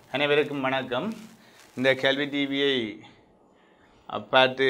அனைவருக்கும் வணக்கம் இந்த கேள்வி டிவியை அஹ், பார்த்து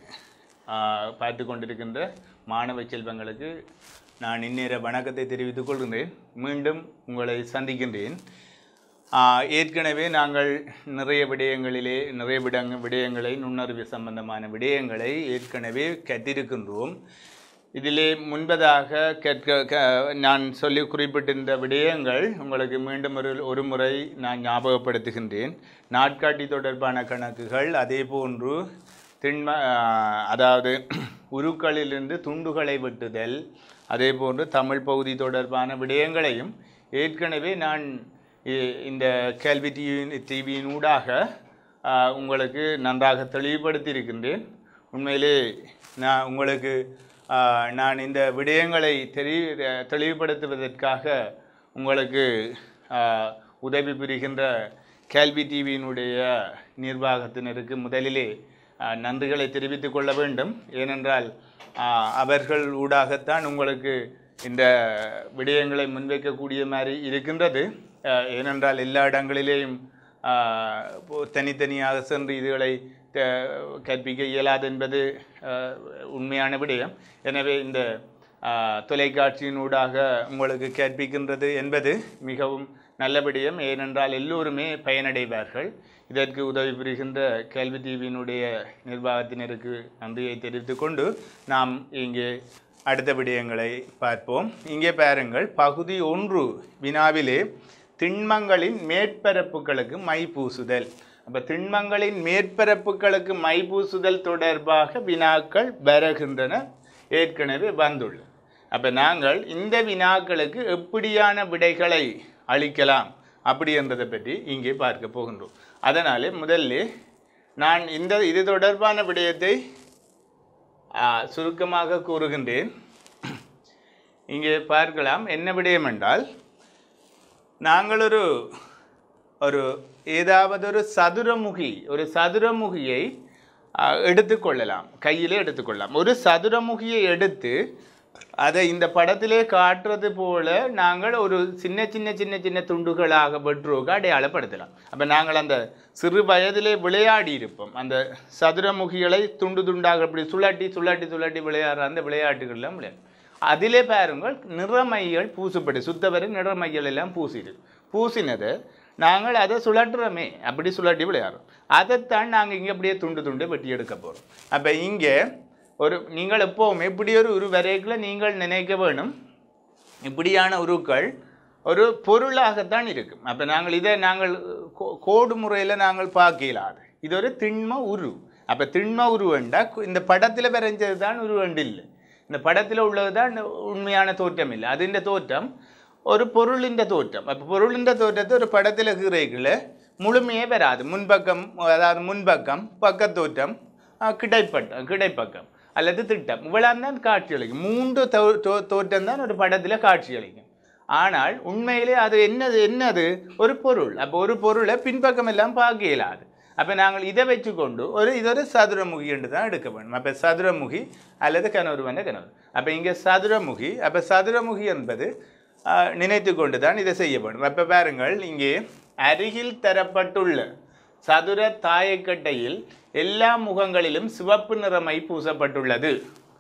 அஹ், பார்த்து கொண்டிருக்கின்ற மாணவ செல்வங்களுக்கு நான் இந்நேர வணக்கத்தை தெரிவித்துக் கொள்கின்றேன் மீண்டும் உங்களை சந்திக்கின்றேன் அஹ், ஏற்கனவே நாங்கள் நிறைய விடயங்களிலே நிறைய விடங்க விடயங்களை நுண்ணறிவு சம்பந்தமான விடயங்களை ஏற்கனவே கற்றிருக்கின்றோம் இதிலே முன்பதாக கேட்க க- நான் சொல்லி குறிப்பிட்டிருந்த விடயங்கள் உங்களுக்கு மீண்டும் ஒரு ஒரு முறை நான் ஞாபகப்படுத்துகின்றேன் நாட்காட்டி தொடர்பான கணக்குகள் அதே போன்று திண்ம ஆஹ், அதாவது உருக்களிலிருந்து துண்டுகளை வெட்டுதல் அதே போன்று தமிழ் பகுதி தொடர்பான விடயங்களையும் ஏற்கனவே நான் இ- இந்த கேள்வி டிவி டிவியின் ஊடாக ஆஹ், உங்களுக்கு நன்றாக தெளிவுபடுத்தியிருக்கின்றேன் உண்மையிலே நான் உங்களுக்கு ஆஹ், நான் இந்த விடயங்களை தெளி தெளிவுபடுத்துவதற்காக உங்களுக்கு ஆஹ், உதவி புரிகின்ற கேள்வி டிவியினுடைய நிர்வாகத்தினருக்கு முதலிலே ஆஹ், நன்றிகளை தெரிவித்துக் கொள்ள வேண்டும் ஏனென்றால் ஆஹ், அவர்கள் ஊடாகத்தான் உங்களுக்கு இந்த விடயங்களை முன்வைக்கக்கூடிய மாதிரி இருக்கின்றது ஆஹ், ஏனென்றால் எல்லா இடங்களிலேயும் ஆஹ், இப்போ தனித்தனியாக சென்று இதுகளை த- கற்பிக்க இயலாது என்பது ஆஹ், உண்மையான விடயம் எனவே இந்த ஆஹ், தொலைக்காட்சியினூடாக உங்களுக்கு கற்பிக்கின்றது என்பது மிகவும் நல்ல விடயம் ஏனென்றால் எல்லோருமே பயனடைவார்கள் இதற்கு உதவி புரிகின்ற கேள்வி டிவியினுடைய நிர்வாகத்தினருக்கு நன்றியை தெரிவித்துக் கொண்டு நாம் இங்கே அடுத்த விடயங்களை பார்ப்போம் இங்கே பாருங்கள் பகுதி ஒன்று வினாவிலே திண்மங்களின் மேற்பரப்புகளுக்கு மை பூசுதல் அப்போ திண்மங்களின் மேற்பரப்புகளுக்கு மை பூசுதல் தொடர்பாக வினாக்கள் வருகின்றன ஏற்கனவே வந்துள்ளது அப்போ நாங்கள் இந்த வினாக்களுக்கு எப்படியான விடைகளை அளிக்கலாம் அப்படி என்றதை பற்றி இங்கே பார்க்க போகின்றோம் அதனாலே முதல்ல நான் இந்த இது தொடர்பான விடயத்தை ஆ, சுருக்கமாக கூறுகின்றேன் இங்கே பார்க்கலாம் என்ன விடயம் என்றால் நாங்கள் ஒரு ஒரு ஏதாவது ஒரு சதுரமுகி ஒரு சதுரமுகியை ஆ, எடுத்துக்கொள்ளலாம் கையிலே எடுத்துக்கொள்ளலாம் ஒரு சதுரமுகியை எடுத்து அதை இந்த படத்திலே காட்டுறது போல நாங்கள் ஒரு சின்ன சின்ன சின்ன சின்ன துண்டுகளாக வெற்றுவோக அடையாளப்படுத்தலாம் அப்போ நாங்கள் அந்த சிறு வயதிலே விளையாடி இருப்போம் அந்த சதுரமுகிகளை துண்டு துண்டாக இப்படி சுழட்டி சுழட்டி சுழட்டி விளையாடுற அந்த விளையாட்டுகள்லாம் விளையாடும் அதிலே பாருங்கள் நிறமைகள் பூசப்பட்டு சுத்தவரை நிறமைகள் எல்லாம் பூசிடு பூசினதை நாங்கள் அதை சுழற்றுறோமே அப்படி சுழட்டி விளையாடுறோம் அதைத்தான் நாங்கள் இங்கே அப்படியே துண்டு துண்டு வெட்டி எடுக்க போகிறோம் அப்போ இங்கே ஒரு நீங்கள் எப்போவும் இப்படி ஒரு உரு வரைக்குள்ள நீங்கள் நினைக்க வேணும் இப்படியான உருக்கள் ஒரு பொருளாகத்தான் இருக்கும் அப்போ நாங்கள் இதை நாங்கள் கோ- கோடு முறையில் நாங்கள் பார்க்கலாது இது ஒரு திண்ம உரு அப்போ திண்ம உரு வேண்டா இந்த படத்தில் வரைஞ்சது தான் உரு வேண்டு இல்லை இந்த படத்தில் உள்ளது தான் உண்மையான தோற்றம் இல்லை அதிൻ്റെ தோற்றம் ஒரு பொருளிൻ്റെ தோற்றம் அப்போ பொருளிൻ്റെ தோற்றத்தை ஒரு படத்தில் இருக்கிறீங்கள முழுமையே வராது முன்பக்கம் அதாவது முன்பக்கம் பக்கத்தோற்றம் அஹ், கிடைப்பட்டம் கிடைப்பக்கம் அல்லது திட்டம் இவ்வளவு தான் காட்சியளிக்கும் மூன்று தோ- தோ- தோற்றம் தான் ஒரு படத்தில் காட்சியளிக்கும் ஆனால் உண்மையிலே அது என்னது என்னது ஒரு பொருள் அப்போ ஒரு பொருளை பின்பக்கம் எல்லாம் பார்க்க இயலாது அப்போ நாங்கள் இதை வச்சுக்கொண்டு ஒரு இது ஒரு சதுரமுகி என்று தான் எடுக்க வேண்டும் அப்போ சதுரமுகி அல்லது கனவு வந்த கனவு அப்போ இங்கே சதுரமுகி அப்போ சதுரமுகி என்பது ஆஹ், நினைத்து கொண்டு தான் இதை செய்ய வேண்டும் அப்போ பாருங்கள் இங்கே அருகில் தரப்பட்டுள்ள சதுர தாயக்கட்டையில் எல்லா முகங்களிலும் சிவப்பு நிறமை பூசப்பட்டுள்ளது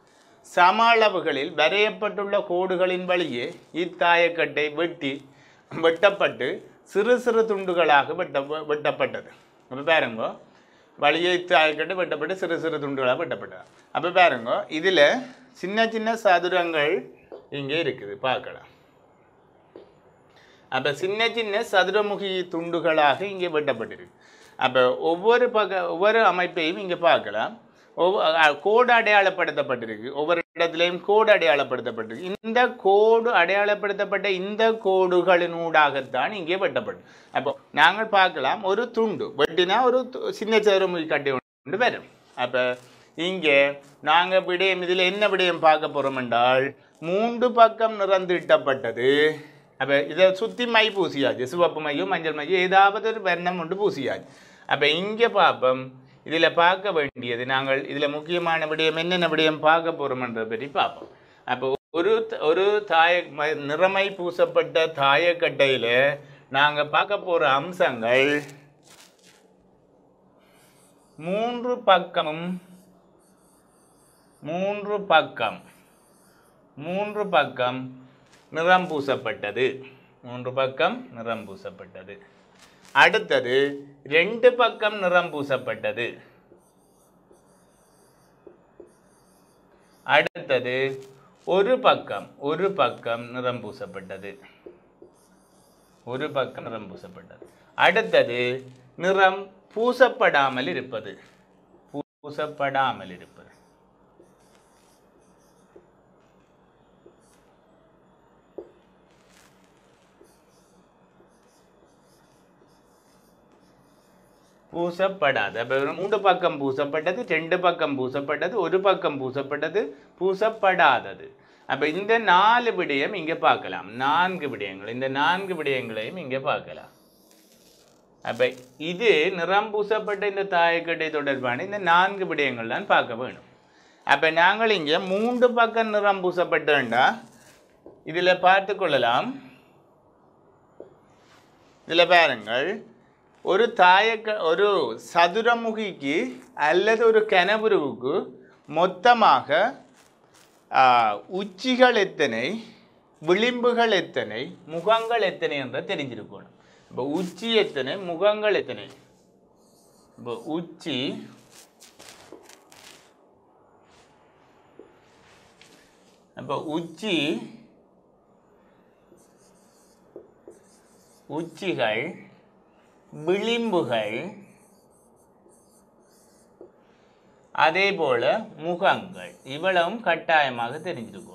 சம அளவுகளில் வரையப்பட்டுள்ள கோடுகளின் வழியே இத்தாயக்கட்டை வெட்டி வெட்டப்பட்டு சிறு சிறு துண்டுகளாக வெட்ட வெட்டப்பட்டது அப்போ பாருங்க வழியே இத்தாயக்கட்டை வெட்டப்பட்டு சிறு சிறு துண்டுகளாக வெட்டப்பட்டது அப்போ பாருங்க இதில் சின்ன சின்ன சதுரங்கள் இங்கே இருக்குது பார்க்கலாம் அப்போ சின்ன சின்ன சதுரமுகி துண்டுகளாக இங்கே வெட்டப்பட்டிருக்கு அப்போ ஒவ்வொரு பக்க ஒவ்வொரு அமைப்பையும் இங்கே பார்க்கலாம் ஒவ்வொரு கோடு அடையாளப்படுத்தப்பட்டிருக்கு ஒவ்வொரு இடத்துலையும் கோடு அடையாளப்படுத்தப்பட்டிருக்கு இந்த கோடு அடையாளப்படுத்தப்பட்ட இந்த கோடுகளினூடாகத்தான் இங்கே வெட்டப்படும் அப்போ நாங்கள் பார்க்கலாம் ஒரு துண்டு வெட்டினா ஒரு து- சின்ன சதுரமுகி கட்டி ஒன்று வரும் அப்போ இங்கே நாங்கள் விடயம் இதில் என்ன விடயம் பார்க்க போகிறோம் என்றால் மூன்று பக்கம் நிறந்திட்டப்பட்டது அப்போ இதை சுற்றி மை பூசியாச்சு சிவப்பு மையம் மஞ்சள் மையம் ஏதாவது ஒரு வர்ணம் ஒன்று பூசியாச்சு அப்போ இங்கே பார்ப்போம் இதில் பார்க்க வேண்டியது நாங்கள் இதில் முக்கியமான விடயம் என்னென்ன விடயம் பார்க்க போகிறோம்ன்றதை பற்றி பார்ப்போம் அப்போ ஒரு த- ஒரு தாய ம- நிறமை பூசப்பட்ட தாயக்கட்டையில் நாங்கள் பார்க்க போகிற அம்சங்கள் மூன்று பக்கமும் மூன்று பக்கம் மூன்று பக்கம் நிறம் பூசப்பட்டது மூன்று பக்கம் நிறம் பூசப்பட்டது அடுத்தது ரெண்டு பக்கம் நிறம் பூசப்பட்டது அடுத்தது ஒரு பக்கம் ஒரு பக்கம் நிறம் பூசப்பட்டது ஒரு பக்கம் நிறம் பூசப்பட்டது அடுத்தது நிறம் பூசப்படாமல் இருப்பது பூசப்படாமல் இருப்பது பூசப்படாது அப்ப மூன்று பக்கம் பூசப்பட்டது ரெண்டு பக்கம் பூசப்பட்டது ஒரு பக்கம் பூசப்பட்டது பூசப்படாதது அப்ப இந்த நாலு விடயம் இங்க பார்க்கலாம் நான்கு விடயங்கள் இந்த நான்கு விடயங்களையும் இங்க பார்க்கலாம் அப்ப இது நிறம் பூசப்பட்ட இந்த தாயக்கட்டை தொடர்பான இந்த நான்கு விடயங்கள் தான் பார்க்க வேணும் அப்ப நாங்கள் இங்க மூன்று பக்கம் நிறம் பூசப்பட்டா இதுல பார்த்து கொள்ளலாம் இதுல பாருங்கள் ஒரு தாயக்க ஒரு சதுரமுகிக்கு அல்லது ஒரு கனவுருவுக்கு மொத்தமாக ஆ, உச்சிகள் எத்தனை விளிம்புகள் எத்தனை முகங்கள் எத்தனை என்ற தெரிஞ்சிருக்கணும் இப்போ உச்சி எத்தனை முகங்கள் எத்தனை இப்போ உச்சி அப்போ உச்சி உச்சிகள் விளிம்புகள் அதே போல முகங்கள் இவ்வளவும் கட்டாயமாக தெரிஞ்சிருக்கணும்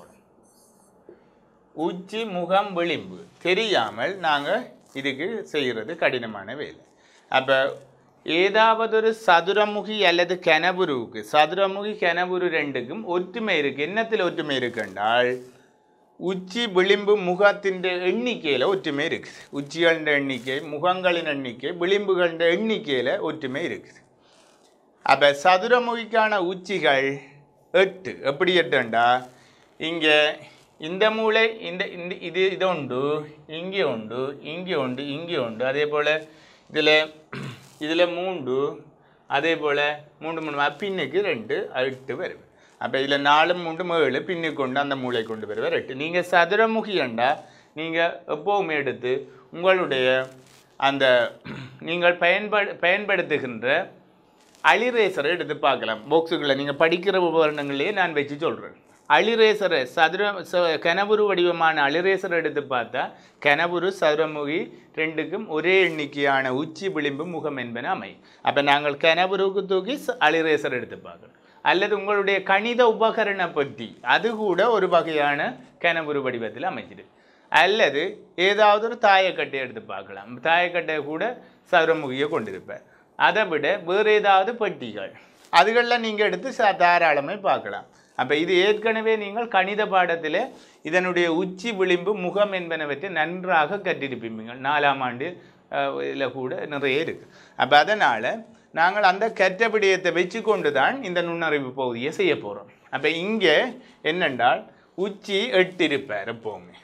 உச்சி முகம் விளிம்பு தெரியாமல் நாங்கள் இதுக்கு செய்கிறது கடினமான வேலை அப்போ ஏதாவது ஒரு சதுரமுகி அல்லது கனபுருவுக்கு சதுரமுகி கனபுரு ரெண்டுக்கும் ஒற்றுமை இருக்கு என்னத்தில் ஒற்றுமை இருக்குன்றால் உச்சி விளிம்பு முகத்தின் எண்ணிக்கையில் ஒற்றுமை இருக்குது உச்சிகளின் எண்ணிக்கை முகங்களின் எண்ணிக்கை விளிம்புகளின் எண்ணிக்கையில் ஒற்றுமை இருக்குது அப்போ சதுரமுகிக்கான உச்சிகள் எட்டு எப்படி எட்டுண்டா இங்கே இந்த மூளை இந்த இந்த இது இது உண்டு இங்கே உண்டு இங்கே உண்டு இங்கே உண்டு அதே போல் இதில் இதில் மூண்டு அதே போல் மூன்று மூணு பின்னுக்கு ரெண்டு எட்டு வருது அப்போ இதில் நாலு மூன்று ஏழு பின்னுக்கு கொண்டு அந்த மூளை கொண்டு வருவார் எட்டு நீங்கள் சதுரமுகியண்டா நீங்கள் எப்போவுமே எடுத்து உங்களுடைய அந்த நீங்கள் பயன்படு பயன்படுத்துகின்ற அலிரேசரை எடுத்து பார்க்கலாம் பாக்ஸுகளை நீங்கள் படிக்கிற உபகரணங்களையே நான் வச்சு சொல்கிறேன் அலிரேசரை சதுர ச- கனவுரு வடிவமான அலிரேசரை எடுத்து பார்த்தா கனவுரு சதுரமுகி ரெண்டுக்கும் ஒரே எண்ணிக்கையான உச்சி விளிம்பு முகம் என்பன அமையும் அப்போ நாங்கள் கனவுருக்கு தூக்கி ச- அலிரேசர் எடுத்து பார்க்கணும் அல்லது உங்களுடைய கணித உபகரண பற்றி அது கூட ஒரு வகையான கனவுரு வடிவத்தில் அமைச்சிருக்கு அல்லது ஏதாவது ஒரு தாயக்கட்டை எடுத்து பார்க்கலாம் தாயக்கட்டை கூட சதுரமுகியை கொண்டிருப்பேன் அதை விட வேறு ஏதாவது பெட்டிகள் அதுகளில் நீங்கள் எடுத்து சா- தாராளமே பார்க்கலாம் அப்போ இது ஏற்கனவே நீங்கள் கணித பாடத்தில் இதனுடைய உச்சி விளிம்பு முகம் என்பனவற்றை நன்றாக கற்றிருப்பீங்க நாலாம் ஆண்டு இதில் கூட நிறைய இருக்குது அப்போ அதனால் நாங்கள் அந்த கற்ற விடயத்தை வச்சு கொண்டு தான் இந்த நுண்ணறிவு பகுதியை செய்ய போகிறோம் அப்போ இங்கே என்னென்றால் உச்சி எட்டு இருப்பார் எப்போவுமே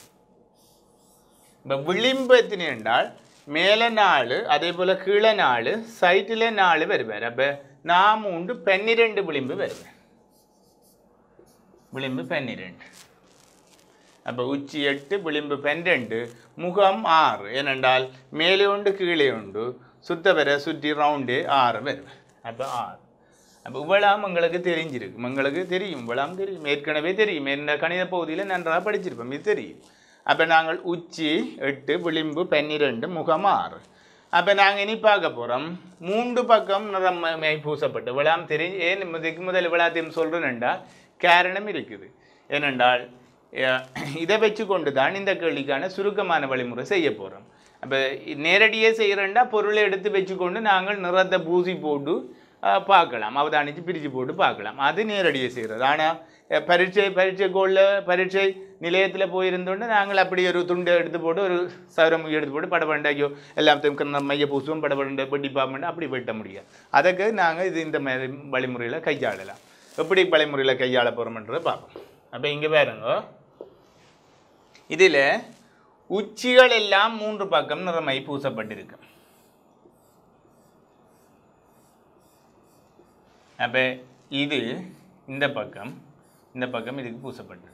இப்போ விளிம்பு எத்தனை என்றால் மேலே நாலு அதே போல் கீழே நாலு சைட்டில் நாலு வருவார் அப்போ நான் உண்டு பன்னிரெண்டு விளிம்பு வருவேன் விளிம்பு பன்னிரெண்டு அப்போ உச்சி எட்டு விளிம்பு பன்னிரெண்டு முகம் ஆறு ஏனென்றால் மேலே உண்டு கீழே உண்டு சுத்த வர சுற்றி ரவுண்டு ஆறு வருவேன் அப்போ ஆறு அப்போ இவ்வளவு உங்களுக்கு தெரிஞ்சிருக்கு உங்களுக்கு தெரியும் இவ்வளவு தெரியும் ஏற்கனவே தெரியும் என்ன கணித பகுதியில் நன்றாக படிச்சிருப்போம் இது தெரியும் அப்போ நாங்கள் உச்சி எட்டு விளிம்பு பன்னிரெண்டு முகம் ஆறு அப்போ நாங்கள் இனி பார்க்க போகிறோம் மூன்று பக்கம் நிறம் ம- மை பூசப்பட்டு இவ்வளவு தெரியும் ஏன் இதுக்கு முதல் இவ்வளோத்தையும் சொல்கிறேன்டா காரணம் இருக்குது ஏனென்றால் அஹ், இதை வச்சு கொண்டு தான் இந்த கேள்விக்கான சுருக்கமான வழிமுறை செய்ய போகிறோம் அப்போ நேரடியே செய்கிறேன்டா பொருளை எடுத்து வச்சுக்கொண்டு நாங்கள் நிறத்தை பூசி போட்டு அஹ், பார்க்கலாம் அவதானித்து பிரித்து போட்டு பார்க்கலாம் அது நேரடியே செய்கிறது ஆனால் பரீட்சை பரீட்சை கோளில் பரீட்சை நிலையத்தில் போயிருந்தோண்டு நாங்கள் அப்படி ஒரு துண்டை எடுத்து போட்டு ஒரு சவரம் எடுத்து போட்டு படபண்டாக்கியோ எல்லாத்தையும் நம்ம மைய பூசுவோம் படபண்ட டிபார்ட்மெண்ட் அப்படி வெட்ட முடியாது அதுக்கு நாங்கள் இது இந்த மாதிரி வழிமுறையில் கையாளலாம் எப்படி வழிமுறையில் கையாள போகிறோம்ன்றதை பார்ப்போம் அப்போ இங்கே பாருங்க இதில் உச்சிகள் எல்லாம் மூன்று பக்கம் நிறமை பூசப்பட்டிருக்கும் அப்போ இது இந்த பக்கம் இந்த பக்கம் இதுக்கு பூசப்பட்டிருக்கு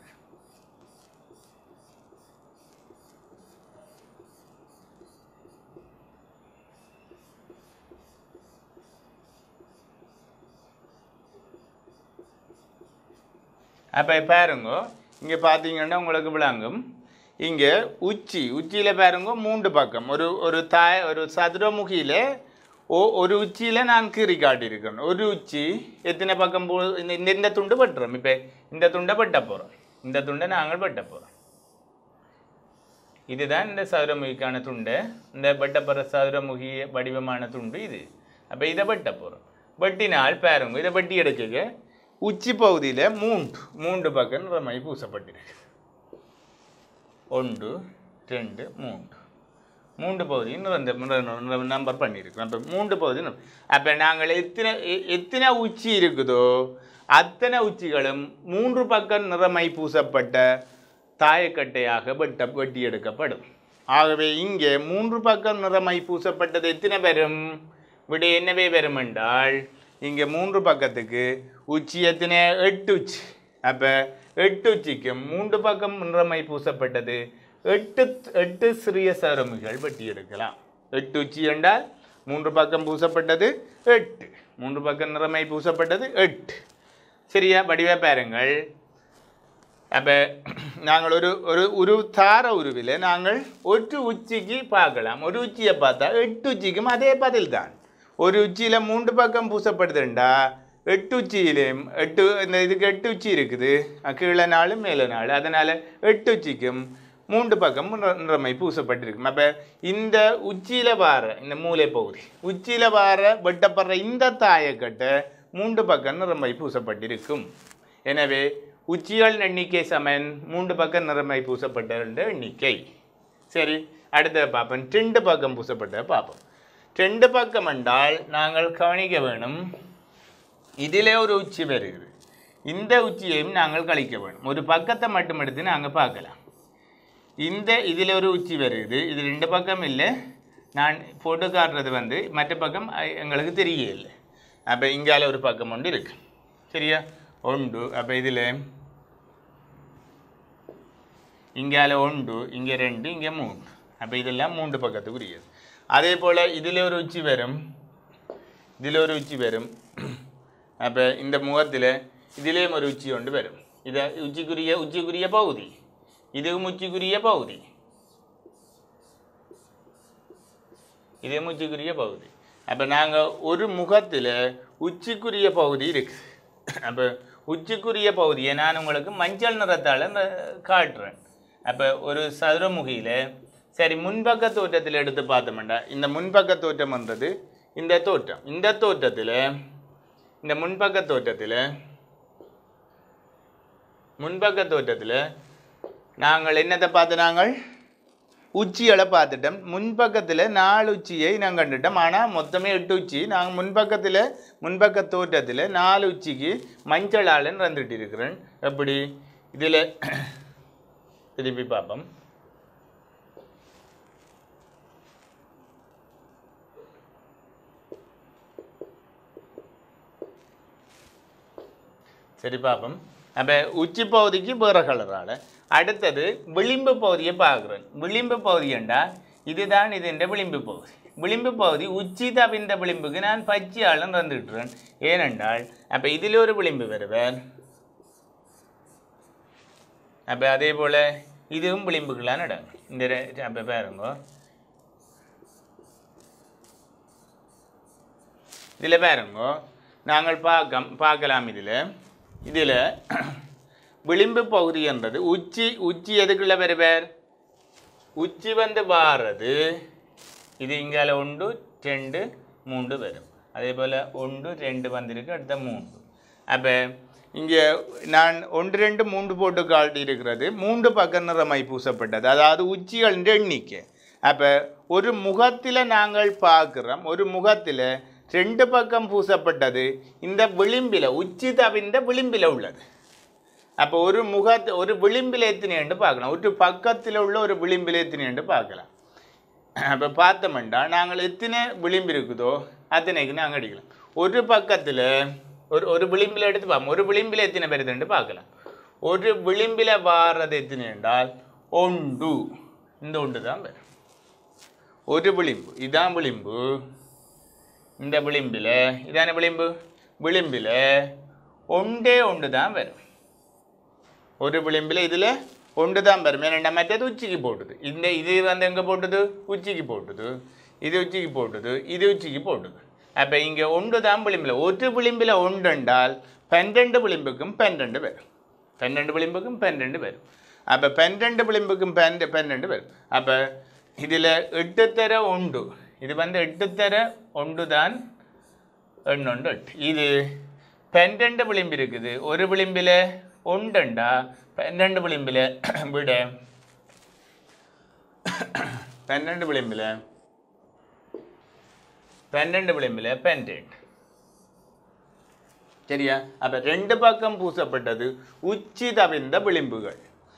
அப்போ பாருங்க இங்கே பார்த்தீங்கன்னா உங்களுக்கு விளங்கும் இங்கே உச்சி உச்சியில் பாருங்க மூன்று பக்கம் ஒரு ஒரு தாய் ஒரு சதுரமுகியில் ஓ ஒரு உச்சியில் நான் கீறி காட்டியிருக்கேன் ஒரு உச்சி எத்தனை பக்கம் போ இந்த இந்த- இந்த துண்டு வெட்டுறோம் இப்போ இந்த துண்டை வெட்ட போகிறோம் இந்த துண்டை நாங்கள் வெட்ட போகிறோம் இதுதான் இந்த சதுரமுகிக்கான துண்டு இந்த வெட்டப்படுற சதுரமுகி வடிவமான துண்டு இது அப்போ இதை வெட்ட போகிறோம் வெட்டினால் பாருங்க இதை வெட்டி எடுக்க உச்சி பகுதியில் மூன்று மூன்று பக்கம் நிறமை பூசப்பட்டிருக்கு ஒன்று ரெண்டு மூன்று மூன்று பகுதியும் நிறந்த நம்பர் பண்ணியிருக்கோம் அப்போ மூன்று பகுதி அப்போ நாங்கள் எத்தனை எ- எத்தனை உச்சி இருக்குதோ அத்தனை உச்சிகளும் மூன்று பக்கம் நிறமை பூசப்பட்ட தாயக்கட்டையாக வெட்ட வெட்டி எடுக்கப்படும் ஆகவே இங்கே மூன்று பக்கம் நிறமை பூசப்பட்டது எத்தனை பெறும் விட என்னவே பெறும் என்றால் இங்கே மூன்று பக்கத்துக்கு உச்சி எத்தனை எட்டு உச்சி அப்போ எட்டு உச்சிக்கும் மூன்று பக்கம் நிறமை பூசப்பட்டது எட்டு எட்டு சிறிய சரமுகள் வெட்டி எடுக்கலாம் எட்டு உச்சி என்றால் மூன்று பக்கம் பூசப்பட்டது எட்டு மூன்று பக்கம் நிறமை பூசப்பட்டது எட்டு சரியா வடிவா பாருங்கள் அப்போ நாங்கள் ஒரு ஒரு ஒரு தார உருவில் நாங்கள் ஒரு உச்சிக்கு பார்க்கலாம் ஒரு உச்சியை பார்த்தா எட்டு உச்சிக்கும் அதே பதில் தான் ஒரு உச்சியில் மூன்று பக்கம் பூசப்படுதுண்டா எட்டு உச்சியிலையும் எட்டு இந்த இதுக்கு எட்டு உச்சி இருக்குது அஹ் கீழே நாள் மேலே நாள் அதனால் எட்டு உச்சிக்கும் மூன்று பக்கம் நிற- நிறமை பூசப்பட்டிருக்கும் அப்போ இந்த உச்சியில் வார இந்த மூலை பகுதி உச்சியில் வார வெட்டப்படுற இந்த தாயக்கட்டை மூன்று பக்கம் நிறமை பூசப்பட்டிருக்கும் எனவே உச்சிகள் எண்ணிக்கை சமன் மூன்று பக்கம் நிறமை பூசப்பட்ட எண்ணிக்கை சரி அடுத்த பார்ப்போம் ரெண்டு பக்கம் பூசப்பட்ட பார்ப்போம் ரெண்டு பக்கம் என்றால் நாங்கள் கவனிக்க வேணும் இதிலே ஒரு உச்சி வருகிறது இந்த உச்சியையும் நாங்கள் கழிக்க வேணும் ஒரு பக்கத்தை மட்டும் எடுத்து நாங்கள் பார்க்கலாம் இந்த இதில் ஒரு உச்சி வருது இது ரெண்டு பக்கம் இல்லை நான் போட்டு காட்டுறது வந்து மற்ற பக்கம் அ- எங்களுக்கு தெரியல அப்போ இங்கால ஒரு பக்கம் ஒன்று இருக்கு சரியா உண்டு அப்போ இதில் இங்கால உண்டு இங்கே ரெண்டு இங்கே மூணு அப்போ இதெல்லாம் மூன்று பக்கத்துக்குரியது அதே போல் இதில் ஒரு உச்சி வரும் இதில் ஒரு உச்சி வரும் அப்போ இந்த முகத்தில் இதிலேயும் ஒரு உச்சி ஒன்று வரும் இது உச்சிக்குரிய உச்சிக்குரிய பகுதி இதுவும் உச்சிக்குரிய பகுதி இது உச்சிக்குரிய பகுதி அப்போ நாங்கள் ஒரு முகத்தில் உச்சிக்குரிய பகுதி இருக்குது அப்போ உச்சிக்குரிய பகுதியை நான் உங்களுக்கு மஞ்சள் நிறத்தால் காட்டுறேன் அப்போ ஒரு சதுரமுகியில் சரி முன்பக்க தோற்றத்தில் எடுத்து பார்த்தோம்டா இந்த முன்பக்க தோற்றம்ன்றது இந்த தோற்றம் இந்த தோற்றத்தில் இந்த முன்பக்க தோற்றத்தில் முன்பக்க தோற்றத்தில் நாங்கள் என்னத்தை பார்த்து நாங்கள் உச்சிகளை பார்த்துட்டோம் முன்பக்கத்தில் நாலு உச்சியை நாங்கள் கண்டுட்டோம் ஆனால் மொத்தமே எட்டு உச்சி நாங்கள் முன்பக்கத்தில் முன்பக்க தோற்றத்தில் நாலு உச்சிக்கு மஞ்சளால் நிறந்துட்டு இருக்கிறேன் எப்படி இதில் திருப்பி பார்ப்போம் சரி பார்ப்போம் அப்போ உச்சி பகுதிக்கு வேறு கலரால் அடுத்தது விளிம்பு பகுதியை பார்க்குறேன் விளிம்பு பகுதி என்றால் இதுதான் ഇതിൻ്റെ விளிம்பு பகுதி விளிம்பு பகுதி உச்சி தவிந்த விளிம்புக்கு நான் பச்சையாளன் தந்துட்டுறேன் ஏனென்றால் அப்போ இதில் ஒரு விளிம்பு வருவேன் அப்போ அதே போல் இதுவும் விளிம்புகளாக நடக்கும் இந்த அப்போ பாருங்க இதில் பாருங்க நாங்கள் பார்க்க பார்க்கலாம் இதில் இதில் விளிம்பு பகுதி என்றது உச்சி உச்சி எதுக்குள்ள வருவார் உச்சி வந்து வாரது இது இங்கால ஒன்று ரெண்டு மூன்று வரும் அதே போல் ஒன்று ரெண்டு வந்திருக்கு அடுத்த மூன்று அப்போ இங்கே நான் ஒன்று ரெண்டு மூன்று போட்டு காட்டி இருக்கிறது மூன்று பக்க நிறமை பூசப்பட்டது அதாவது உச்சிகளின் எண்ணிக்கை அப்போ ஒரு முகத்தில் நாங்கள் பார்க்குறோம் ஒரு முகத்தில் ரெண்டு பக்கம் பூசப்பட்டது இந்த விளிம்பில் உச்சி தவிந்த விளிம்பில் உள்ளது அப்போ ஒரு முகத்து ஒரு விளிம்பில் எத்தனைண்டு பார்க்கலாம் ஒரு பக்கத்தில் உள்ள ஒரு விளிம்பில் எத்தனைண்டு பார்க்கலாம் அப்போ பார்த்தோம்னா நாங்கள் எத்தனை விளிம்பு இருக்குதோ அத்தனைக்கு நாங்கள் அடிக்கலாம் ஒரு பக்கத்தில் ஒரு ஒரு விளிம்பில் எடுத்து பார்ப்போம் ஒரு விளிம்பில் எத்தனை வருதுன்னு பார்க்கலாம் ஒரு விளிம்பில் வாரது எத்தனை என்றால் ஒன்று இந்த ஒன்று தான் வரும் ஒரு விளிம்பு இதான் விளிம்பு இந்த விளிம்பில் இதான விளிம்பு விளிம்பில் ஒன்றே ஒன்று தான் வரும் ஒரு விளிம்பில் இதில் ஒன்று தான் வரும் ஏன்னா மற்றது உச்சிக்கு போட்டுது இந்த இது வந்து எங்கே போட்டுது உச்சிக்கு போட்டுது இது உச்சிக்கு போட்டுது இது உச்சிக்கு போட்டுது அப்போ இங்கே ஒன்று தான் விளிம்பில் ஒரு விளிம்பில் ஒன்று என்றால் பன்னெண்டு விளிம்புக்கும் பன்னெண்டு வரும் பன்னெண்டு விளிம்புக்கும் பன்னெண்டு வரும் அப்போ பன்னெண்டு விளிம்புக்கும் பன்னெண்டு பன்னெண்டு வரும் அப்போ இதில் எட்டு தர உண்டு இது வந்து எட்டு தர ஒன்று தான் എണ്ണുണ്ട് എട്ട് ഇത് പന്ത്രണ്ട് വിളിമ്പ് ഇരിക്കുത് ഒരു വിളിമ്പിൽ ഉണ്ടുണ്ടാ പന്ത്രണ്ട് വിളിമ്പിൽ ഇവിടെ പന്ത്രണ്ട് വിളിമ്പിൽ പന്ത്രണ്ട് വിളിമ്പിൽ പെൻഡന്റ് ശരിയാ അപ്പൊ രണ്ട് പക്കം പൂസപ്പെട്ടത് ഉച്ചി തവിந்த വിളിമ്പുകൾ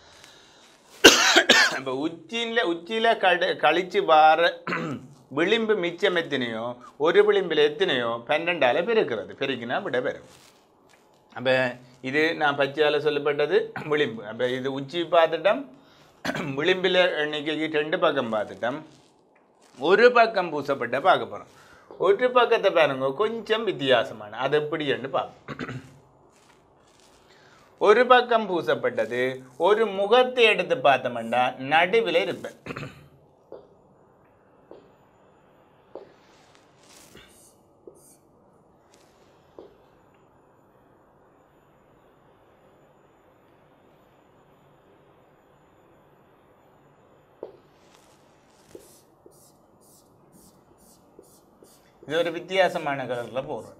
அப்போ உச்சியில் உச்சியில் கடு கழிச்சு வார விளிம்பு மிச்சம் எத்தனையோ ஒரு விளிம்பில் எத்தனையோ பன்னெண்டால் பெருக்கிறது பெருக்கினா விட பெறும் அப்போ இது நான் பச்சையால் சொல்லப்பட்டது விளிம்பு அப்போ இது உச்சி பார்த்துட்டோம் விளிம்பில் எண்ணிக்கைக்கு ரெண்டு பக்கம் பார்த்துட்டோம் ஒரு பக்கம் பூசப்பட்ட பார்க்க போகிறோம் ஒரு பக்கத்தை பாருங்க கொஞ்சம் வித்தியாசமான அது எப்படின்னு பார்ப்போம் ஒரு பக்கம் பூசப்பட்டது ஒரு முகத்தை எடுத்து பார்த்தோம்னா நடுவில் இருப்பேன் இது ஒரு வித்தியாசமான கலரில் போடுறோம்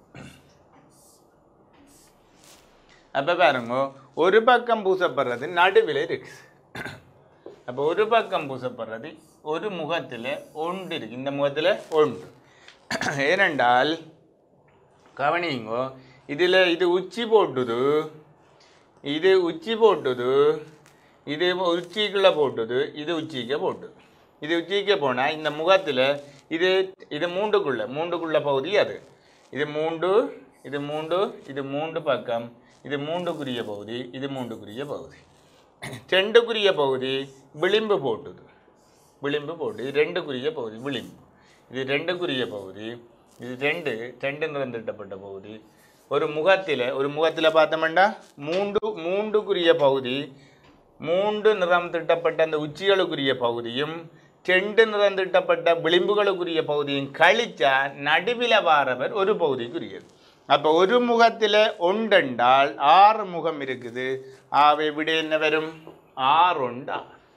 அப்போ பாருங்க ஒரு பக்கம் பூசப்படுறது நடுவில் இருக்கு அப்போ ஒரு பக்கம் பூசப்படுறது ஒரு முகத்தில் ஒன்று இருக்கு இந்த முகத்தில் ஒன்று ஏனென்றால் கவனிங்கோ இதில் இது உச்சி போட்டுது இது உச்சி போட்டுது இது உச்சிக்குள்ளே போட்டுது இது உச்சிக்கு போட்டுது இது உச்சிக்கு போனால் இந்த முகத்தில் இது இது மூண்டுக்குள்ள மூண்டுக்குள்ள பகுதி அது இது மூண்டு இது மூண்டு இது மூண்டு பக்கம் இது மூண்டுக்குரிய பகுதி இது மூண்டுக்குரிய பகுதி ரெண்டுக்குரிய பகுதி விளிம்பு போட்டுது விளிம்பு போட்டு இது ரெண்டுக்குரிய பகுதி விளிம்பு இது ரெண்டுக்குரிய பகுதி இது ரெண்டு ரெண்டு நிறந்திட்டப்பட்ட பகுதி ஒரு முகத்தில் ஒரு முகத்தில் பார்த்தோம்னா மூன்று மூண்டுக்குரிய பகுதி மூன்று நிறம் திட்டப்பட்ட அந்த உச்சிகளுக்குரிய பகுதியும் ரெண்டு நிறம் திட்டப்பட்ட விளிம்புகளுக்குரிய பகுதியும் கழிச்சா நடுவில் வாரவர் ஒரு பகுதிக்குரியது அப்போ ஒரு முகத்தில் ஒன்றென்றால் ஆறு முகம் இருக்குது ஆவை விட என்ன வரும் ஆறுண்டா